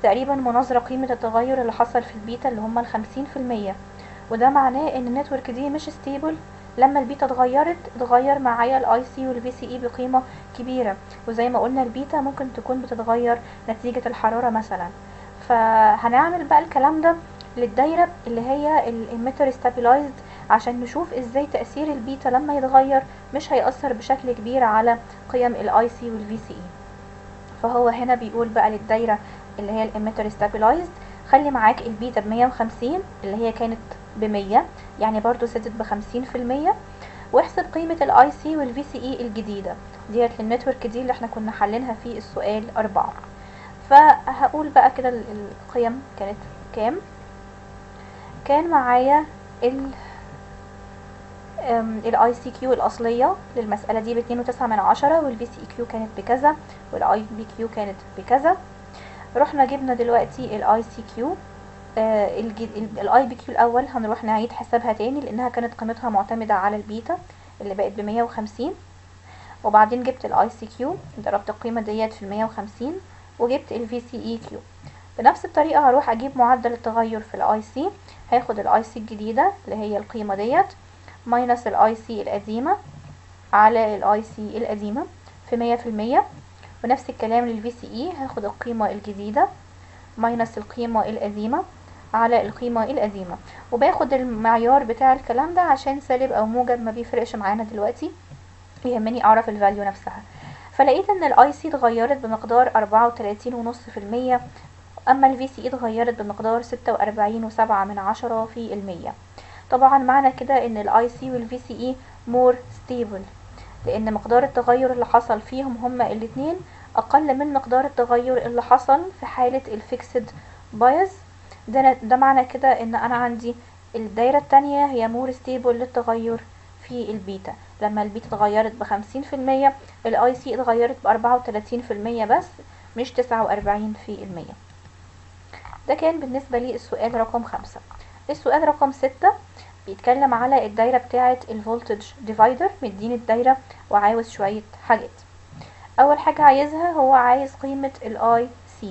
تقريبا مناظرة قيمة التغير اللي حصل في البيتا اللي هما الخمسين في المية وده معناه ان النتورك دي مش ستيبل لما البيتا اتغيرت اتغير معايا الاي سي والفي سي اي بقيمة كبيرة وزي ما قلنا البيتا ممكن تكون بتتغير نتيجة الحرارة مثلا فهنعمل بقى الكلام ده للدايرة اللي هي الاميتر ستابلايزد عشان نشوف ازاي تأثير البيتا لما يتغير مش هيأثر بشكل كبير على قيم الاي سي والفي سي اي فهو هنا بيقول بقى للدايرة اللي هي الاميتر ستابلايزد خلي معاك البيتا بمية وخمسين اللي هي كانت بمية يعني برضو زادت بخمسين في المية واحسب قيمة الاي سي والفي سي اي الجديدة ديت للنتورك دي اللي احنا كنا حلينها في السؤال أربعة فهقول بقى كده القيم كانت كام كان معايا ال الاي سي كيو الاصليه للمساله دي باتنين وتسعة من عشرة والفي سي كيو كانت بكذا والاي بي كيو كانت بكذا رحنا جبنا دلوقتي الاي سي كيو الاي بي كيو الاول هنروح نعيد حسابها تاني لانها كانت قيمتها معتمده على البيتا اللي بقت بمية وخمسين وبعدين جبت الاي سي كيو ضربت القيمه ديت في المية وخمسين وجبت الفي سي اي كيو بنفس الطريقه هروح اجيب معدل التغير في الاي سي هاخد الاي سي الجديده اللي هي القيمه ديت ماينس الاي سي القديمة على الاي سي القديمة في مية في المية ونفس الكلام للفي سي اي هاخد القيمة الجديدة ماينس القيمة القديمة على القيمة القديمة وباخد المعيار بتاع الكلام ده عشان سالب او موجب ما بيفرقش معانا دلوقتي يهمني اعرف الفاليو نفسها فلقيت ان الاي سي اتغيرت بمقدار اربعة وتلاتين ونص في المية اما الفي سي اي اتغيرت بمقدار ستة واربعين وسبعة من عشرة في المية طبعا معنى كده ان الاي سي والفي سي اي مور ستيبل لان مقدار التغير اللي حصل فيهم هما الاتنين اقل من مقدار التغير اللي حصل في حالة الفيكسد بايز ده, ده معنى كده ان انا عندي الدايرة التانية هي مور ستيبل للتغير في البيتا لما البيتا اتغيرت بخمسين في المية الاي سي اتغيرت باربعة وتلاتين في المية بس مش تسعة واربعين في المية ده كان بالنسبة لي السؤال رقم خمسة السؤال رقم ستة بيتكلم على الدايرة بتاعة الفولتج ديفايدر مديني الدايرة وعاوز شوية حاجات اول حاجة عايزها هو عايز قيمة الاي سي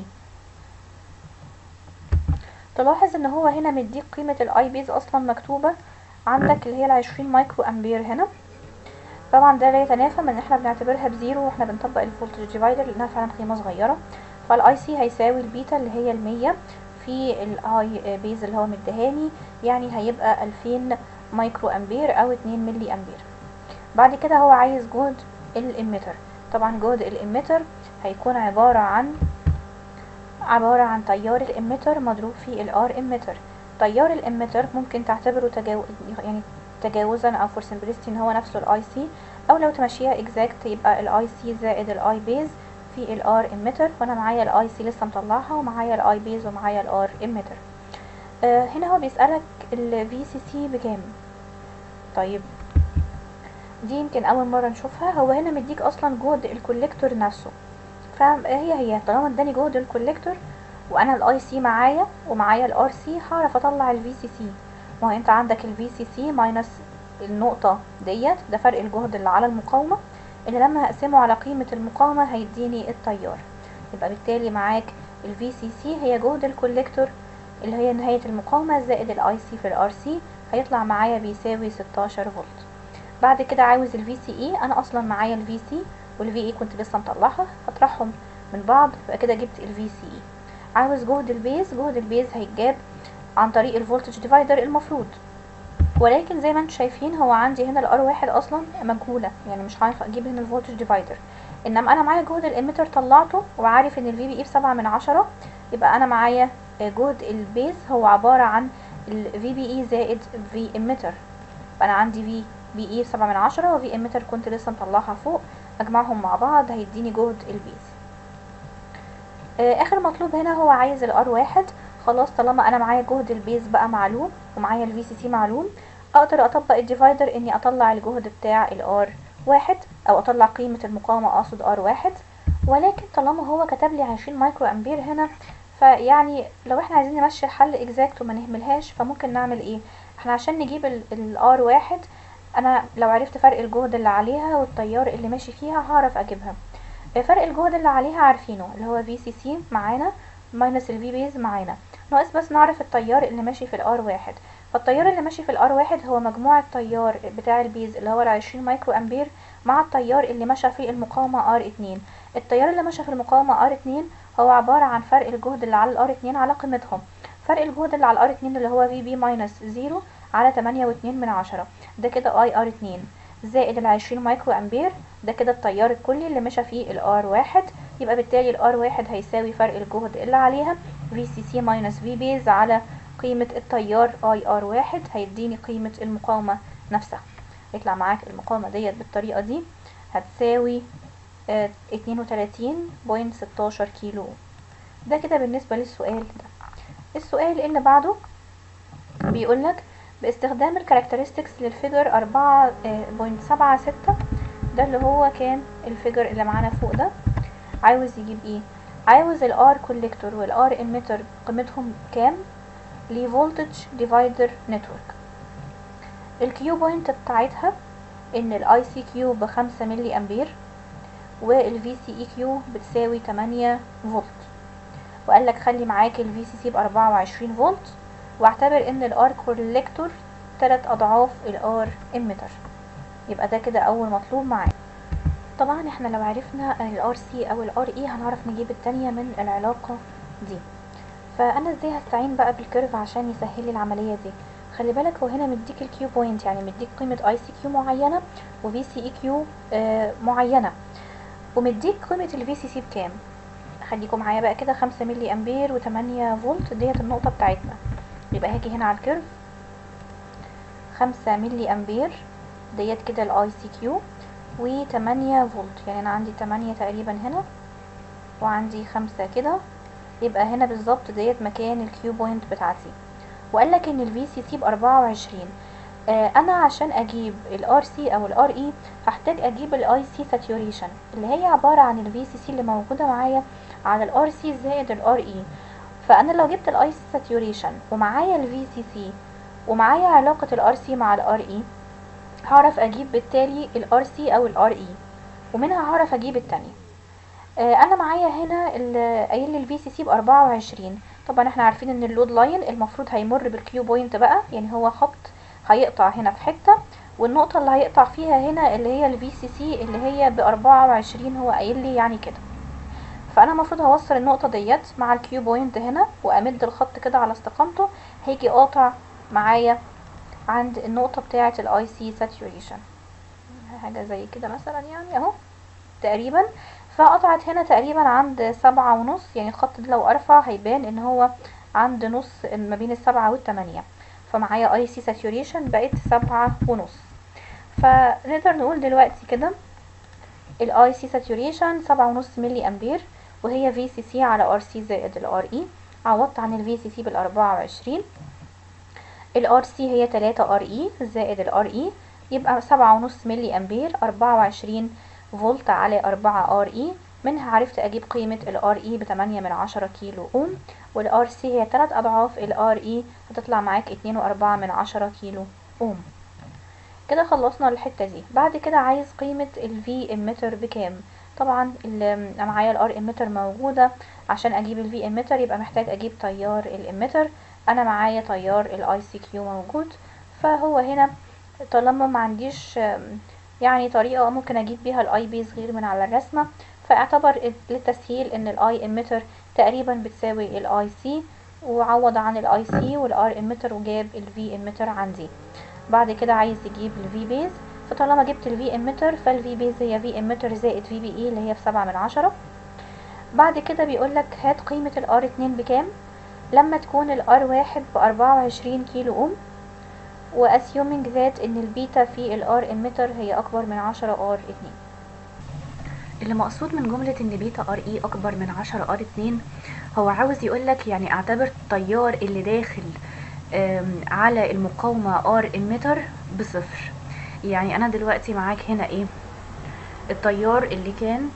تلاحظ ان هو هنا مديك قيمة الاي بيز اصلا مكتوبة عندك اللي هي العشرين مايكرو امبير هنا طبعا ده لا يتنافى من ان احنا بنعتبرها بزيرو واحنا بنطبق الفولتج ديفايدر لانها فعلا قيمة صغيرة فالاي سي هيساوي البيتا اللي هي المية في الاي بيز اللي هو مديهاني يعني هيبقى الفين مايكرو امبير او اتنين ملي امبير بعد كده هو عايز جهد الاميتر طبعا جهد الاميتر هيكون عبارة عن عبارة عن تيار الاميتر مضروب في الار اميتر تيار الاميتر ممكن تعتبره تجاو... يعني تجاوزا او فور سمبلستي ان هو نفسه الاي سي او لو تمشيها اكزاكت يبقى الاي سي زائد الاي بيز في الار اميتر وانا معايا الاي سي لسه مطلعها ومعايا الاي بيز ومعايا الار اميتر آه هنا هو بيسألك ال VCC بكام طيب دي يمكن اول مرة نشوفها هو هنا مديك اصلا جهد الكوليكتور نفسه فهي هي طالما اداني جهد الكوليكتور وانا الاي سي معايا ومعايا الار سي هعرف اطلع الفي سي سي ما هو انت عندك الفي سي سي ماينس النقطة ديت ده فرق الجهد اللي على المقاومة اللي لما هقسمه على قيمة المقاومة هيديني التيار يبقى بالتالي معاك الفي سي سي هي جهد الكوليكتور اللي هي نهاية المقاومة زائد الاي سي في الار سي هيطلع معايا بيساوي 16 فولت بعد كده عاوز الفي سي اي انا اصلا معايا الفي سي والفي اي كنت لسه مطلعها هطرحهم من بعض يبقى كده جبت الفي سي اي عاوز جهد البيز جهد البيز هيتجاب عن طريق الفولتج ديفايدر المفروض ولكن زي ما انتم شايفين هو عندي هنا الار واحد اصلا مجهوله يعني مش عارف اجيب هنا الفولتج ديفايدر انما انا معايا جهد الاميتر طلعته وعارف ان الفي بي اي بسبعة من عشرة يبقى انا معايا جهد البيز هو عبارة عن الفي بي اي زائد في اميتر فانا عندي في بي اي بسبعة من عشرة وفي اميتر كنت لسه مطلعها فوق اجمعهم مع بعض هيديني جهد البيز اخر مطلوب هنا هو عايز الار واحد خلاص طالما انا معايا جهد البيز بقى معلوم ومعايا الفي سي سي معلوم اقدر اطبق الديفايدر اني اطلع الجهد بتاع الار واحد او اطلع قيمة المقاومة اقصد ار واحد ولكن طالما هو كتب لي عشرين مايكرو امبير هنا فيعني لو احنا عايزين نمشي الحل اكزاكت وما نهملهاش فممكن نعمل ايه احنا عشان نجيب الار واحد انا لو عرفت فرق الجهد اللي عليها والتيار اللي ماشي فيها هعرف اجيبها فرق الجهد اللي عليها عارفينه اللي هو في سي سي معانا ماينس الفي بيز معانا ناقص بس نعرف التيار اللي ماشي في الار واحد فالتيار اللي ماشي في الار واحد هو مجموع التيار بتاع البيز اللي هو العشرين مايكرو امبير مع التيار اللي مشى في المقاومة ار اتنين التيار اللي مشى في المقاومة ار اتنين هو عبارة عن فرق الجهد اللي على الار اتنين على قيمتهم فرق الجهد اللي على الار اتنين اللي هو في بي ماينس زيرو على تمانية واتنين من عشرة ده كده اي ار اتنين زائد العشرين مايكرو امبير ده كده التيار الكلي اللي مشى فيه الار واحد يبقى بالتالي الار واحد هيساوي فرق الجهد اللي عليها في سي سي ماينس في بيز على قيمة التيار اي ار واحد هيديني قيمة المقاومة نفسها يطلع معاك المقاومة ديت بالطريقة دي هتساوي اتنين وتلاتين بوينت ستاشر كيلو ده كده بالنسبة للسؤال ده السؤال اللي بعده بيقولك باستخدام الكاركترستكس للفيجر أربعة بوينت سبعة ستة ده اللي هو كان الفيجر اللي معانا فوق ده عاوز يجيب ايه عاوز الار كوليكتور والار اميتر قيمتهم كام لفولتج ديفايدر نتورك الكيو بوينت بتاعتها ان الاي سي كيو بخمسة ملي امبير والفي سي اي كيو بتساوي تمانية فولت وقال لك خلي معاك الفي سي سي بأربعة وعشرين فولت واعتبر ان الار كوليكتور تلات اضعاف الار اميتر يبقى ده كده اول مطلوب معانا طبعا احنا لو عرفنا الار سي او الار اي هنعرف نجيب التانية من العلاقة دي فانا ازاي هستعين بقى بالكيرف عشان يسهل لي العملية دي خلي بالك هو هنا مديك الكيو بوينت يعني مديك قيمة اي سي كيو معينة وفي سي اي كيو معينة ومديك قيمة الفي سي سي بكام خليكم معايا بقى كده خمسة ملي امبير وتمانية فولت ديت النقطة بتاعتنا يبقى هاجي هنا على الكيرف خمسة ملي امبير ديت كده الاي سي كيو وتمانية فولت يعني انا عندي تمانية تقريبا هنا وعندي خمسة كده يبقى هنا بالظبط ديت مكان الكيو بوينت بتاعتي وقال لك ان الفي سي سي بأربعة وعشرين آه انا عشان اجيب الار سي او الار اي هحتاج اجيب الاي سي ساتوريشن اللي هي عبارة عن الفي سي سي اللي موجودة معايا على الار سي زائد الار اي فانا لو جبت الاي سي ساتوريشن ومعايا الفي سي سي ومعايا علاقة الار سي مع الار اي هعرف اجيب بالتالي الار سي او الار اي ومنها هعرف اجيب التانية آه انا معايا هنا قايل لي الفي سي سي بأربعة وعشرين طبعا احنا عارفين ان اللود لاين المفروض هيمر بالكيو بوينت بقى يعني هو خط هيقطع هنا في حتة والنقطة اللي هيقطع فيها هنا اللي هي الفي سي سي اللي هي بأربعة وعشرين هو قايل لي يعني كده فانا المفروض هوصل النقطة ديت مع الكيو بوينت هنا وامد الخط كده على استقامته هيجي قاطع معايا عند النقطة بتاعة الاي سي ساتوريشن حاجة زي كده مثلا يعني اهو تقريبا فقطعت هنا تقريبا عند سبعة ونص يعني الخط ده لو ارفع هيبان ان هو عند نص ما بين السبعة والتمانية فمعايا اي سي ساتوريشن بقت سبعة ونص فنقدر نقول دلوقتي كده الاي سي ساتوريشن سبعة ونص ملي امبير وهي في سي سي على ار سي زائد الار اي عوضت عن الفي سي سي بالاربعة وعشرين الار سي هي تلاتة ار اي زائد الار اي يبقى سبعة ونص ملي امبير اربعة وعشرين فولت على أربعة ار اي منها عرفت اجيب قيمة الار اي بتمانية من عشرة كيلو اوم والار سي هي تلات اضعاف الار اي هتطلع معاك اتنين واربعة من عشرة كيلو اوم كده خلصنا الحتة دي بعد كده عايز قيمة الفي اميتر بكام طبعا معايا الار اميتر موجودة عشان اجيب الفي اميتر يبقى محتاج اجيب تيار الاميتر انا معايا تيار الاي سي كيو موجود فهو هنا طالما ما عنديش يعني طريقة ممكن اجيب بيها الاي بيز غير من على الرسمة فاعتبر للتسهيل ان الاي اميتر تقريبا بتساوي الاي سي وعوض عن الاي سي والار اميتر وجاب الفي اميتر عندي بعد كده عايز يجيب الفي بيز فطالما جبت الفي اميتر فالفي بيز هي في اميتر زائد في بي اي اللي هي في سبعة من عشرة بعد كده بيقولك هات قيمة الار اتنين بكام لما تكون الار واحد بأربعة وعشرين كيلو اوم واسيومينج ذات ان البيتا في الار اميتر هي اكبر من عشرة ار اتنين اللي مقصود من جملة ان بيتا ار اي اكبر من عشرة ار اتنين هو عاوز يقولك يعني اعتبر التيار اللي داخل على المقاومة ار اميتر بصفر يعني انا دلوقتي معاك هنا ايه التيار اللي كان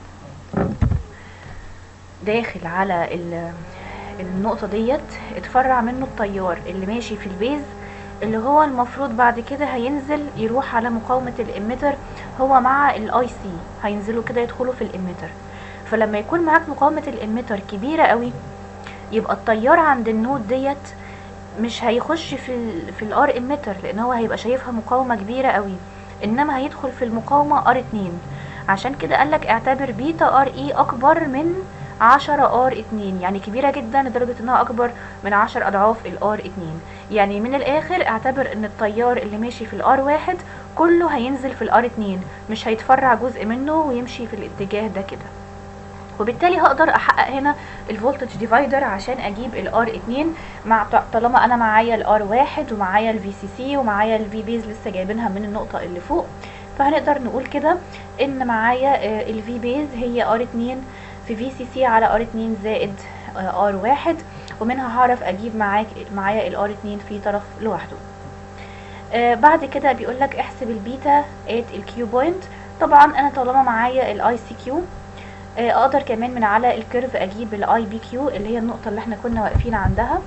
داخل على النقطة ديت اتفرع منه التيار اللي ماشي في البيز اللي هو المفروض بعد كده هينزل يروح على مقاومة الاميتر هو مع الاي سي هينزلوا كده يدخلوا في الاميتر فلما يكون معاك مقاومة الاميتر كبيرة قوي يبقى التيار عند النود ديت مش هيخش في ال في الار اميتر لان هو هيبقى شايفها مقاومه كبيره قوي انما هيدخل في المقاومه ار 2 عشان كده قالك اعتبر بيتا ار اي اكبر من 10 ار 2 يعني كبيره جدا لدرجه انها اكبر من 10 اضعاف الار 2 يعني من الاخر اعتبر ان التيار اللي ماشي في الار 1 كله هينزل في الار 2 مش هيتفرع جزء منه ويمشي في الاتجاه ده كده وبالتالي هقدر احقق هنا الفولتج ديفايدر عشان اجيب الار 2 مع طالما انا معايا الار 1 ومعايا الفي سي سي ومعايا الفي بيز لسه جايبينها من النقطه اللي فوق فهنقدر نقول كده ان معايا الفي بيز هي ار 2 في في سي سي على ار 2 زائد ار 1 ومنها هعرف اجيب معاك معايا الار 2 في طرف لوحده آه بعد كده بيقول لك احسب البيتا ات الكيو بوينت طبعا انا طالما معايا الاي سي كيو اقدر كمان من على الكيرف اجيب الاي بي كيو اللي هي النقطة اللي احنا كنا واقفين عندها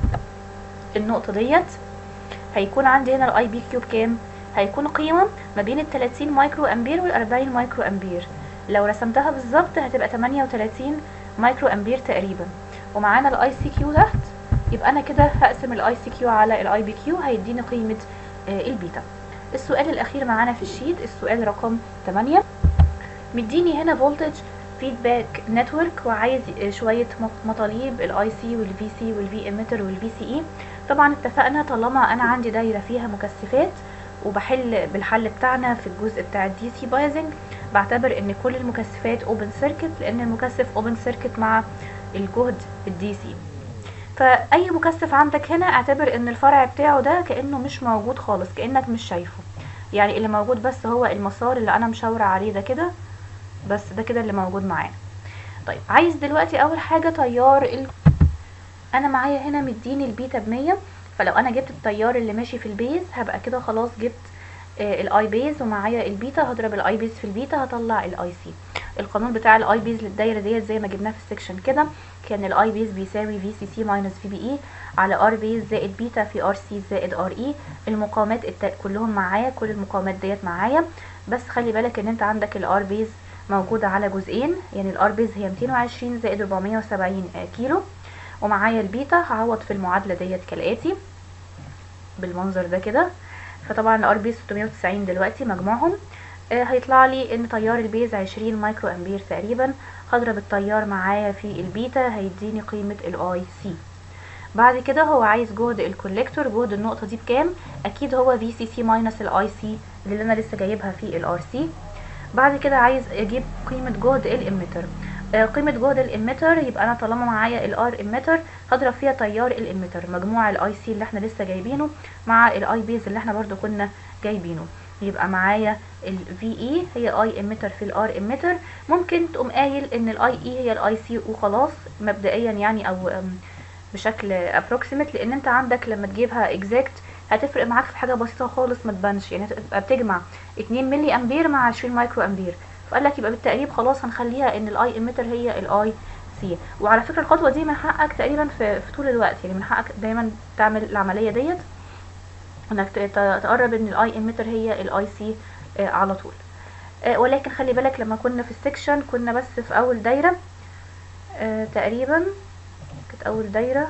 النقطة ديت هيكون عندي هنا الاي بي كيو بكام هيكون قيمة ما بين ال 30 مايكرو امبير وال 40 مايكرو امبير لو رسمتها بالظبط هتبقى 38 مايكرو امبير تقريبا ومعانا الاي سي كيو تحت يبقى انا كده هقسم الاي سي كيو على الاي بي كيو هيديني قيمة آه البيتا السؤال الاخير معانا في الشيت السؤال رقم 8 مديني هنا فولتج فيدباك نتورك وعايز شويه مطالب الاي سي والفي سي والفي اميتر والفي سي اي طبعا اتفقنا طالما انا عندي دايره فيها مكثفات وبحل بالحل بتاعنا في الجزء بتاع الدي سي بايزنج بعتبر ان كل المكثفات اوبن سيركت لان المكثف اوبن سيركت مع الجهد الدي سي فاي مكثف عندك هنا اعتبر ان الفرع بتاعه ده كانه مش موجود خالص كانك مش شايفه يعني اللي موجود بس هو المسار اللي انا مشاوره عليه ده كده بس ده كده اللي موجود معانا طيب عايز دلوقتي اول حاجه تيار ال... انا معايا هنا مديني البيتا بمية فلو انا جبت التيار اللي ماشي في البيز هبقى كده خلاص جبت آه الاي بيز ومعايا البيتا هضرب الاي بيز في البيتا هطلع الاي سي القانون بتاع الاي بيز للدايره ديت زي ما جبناه في السكشن كده كان الاي بيز بيساوي في سي سي ماينس في بي اي على ار بيز زائد بيتا في ار سي زائد ار اي المقاومات الت... كلهم معايا كل المقاومات ديت معايا بس خلي بالك ان انت عندك الار بيز موجودة على جزئين يعني الار بيز هي 220 زائد 470 كيلو ومعايا البيتا هعوض في المعادلة ديت كالآتي بالمنظر ده كده فطبعا الار بيز 690 دلوقتي مجموعهم آه هيطلع لي ان تيار البيز 20 مايكرو امبير تقريبا هضرب التيار معايا في البيتا هيديني قيمة الاي سي بعد كده هو عايز جهد الكوليكتور جهد النقطة دي بكام اكيد هو في سي سي ماينس الاي سي اللي انا لسه جايبها في الار سي بعد كده عايز اجيب قيمة جهد الاميتر آه قيمة جهد الاميتر يبقى انا طالما معايا الار اميتر هضرب فيها تيار الاميتر مجموع الاي سي اللي احنا لسه جايبينه مع الاي بيز اللي احنا برضو كنا جايبينه يبقى معايا الفي اي هي اي اميتر في الار اميتر ممكن تقوم قايل ان الاي اي هي الاي سي وخلاص مبدئيا يعني او بشكل ابروكسيمت لان انت عندك لما تجيبها اكزاكت هتفرق معاك في حاجه بسيطه خالص ما تبانش يعني هتبقى بتجمع 2 ملي امبير مع 20 مايكرو امبير فقال لك يبقى بالتقريب خلاص هنخليها ان الاي اميتر هي الاي سي وعلى فكره الخطوه دي من حقك تقريبا في, في طول الوقت يعني من حقك دايما تعمل العمليه ديت انك تقرب ان الاي اميتر هي الاي سي على طول آه ولكن خلي بالك لما كنا في السكشن كنا بس في اول دايره آه تقريبا كانت اول دايره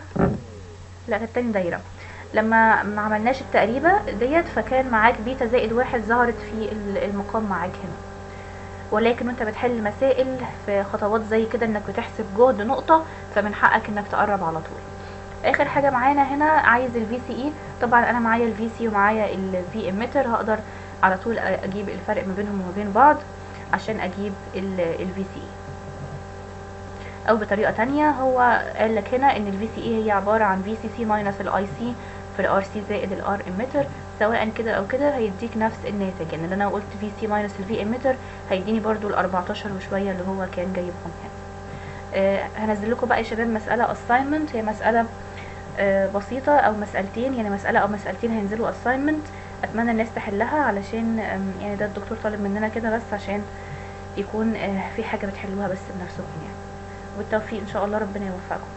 لا كانت تاني دايره لما ما عملناش التقريبه ديت فكان معاك بيتا زائد واحد ظهرت في المقام معاك هنا ولكن وانت بتحل مسائل في خطوات زي كده انك بتحسب جهد نقطه فمن حقك انك تقرب على طول اخر حاجه معانا هنا عايز الفي سي اي طبعا انا معايا الفي سي ومعايا الفي اميتر هقدر على طول اجيب الفرق ما بينهم وما بين بعض عشان اجيب الفي سي اي او بطريقه تانية هو قال لك هنا ان الفي سي اي هي عباره عن في سي سي ماينس الاي سي في الار سي زائد الار اميتر سواء كده او كده هيديك نفس الناتج يعني اللي انا قلت في سي ماينس الفي اميتر هيديني برضو ال 14 وشويه اللي هو كان جايبهم هنا آه هنزل لكم بقى يا شباب مساله assignment هي مساله آه بسيطه او مسالتين يعني مساله او مسالتين هينزلوا assignment اتمنى الناس تحلها علشان يعني ده الدكتور طالب مننا كده بس عشان يكون آه في حاجه بتحلوها بس بنفسكم يعني والتوفيق ان شاء الله ربنا يوفقكم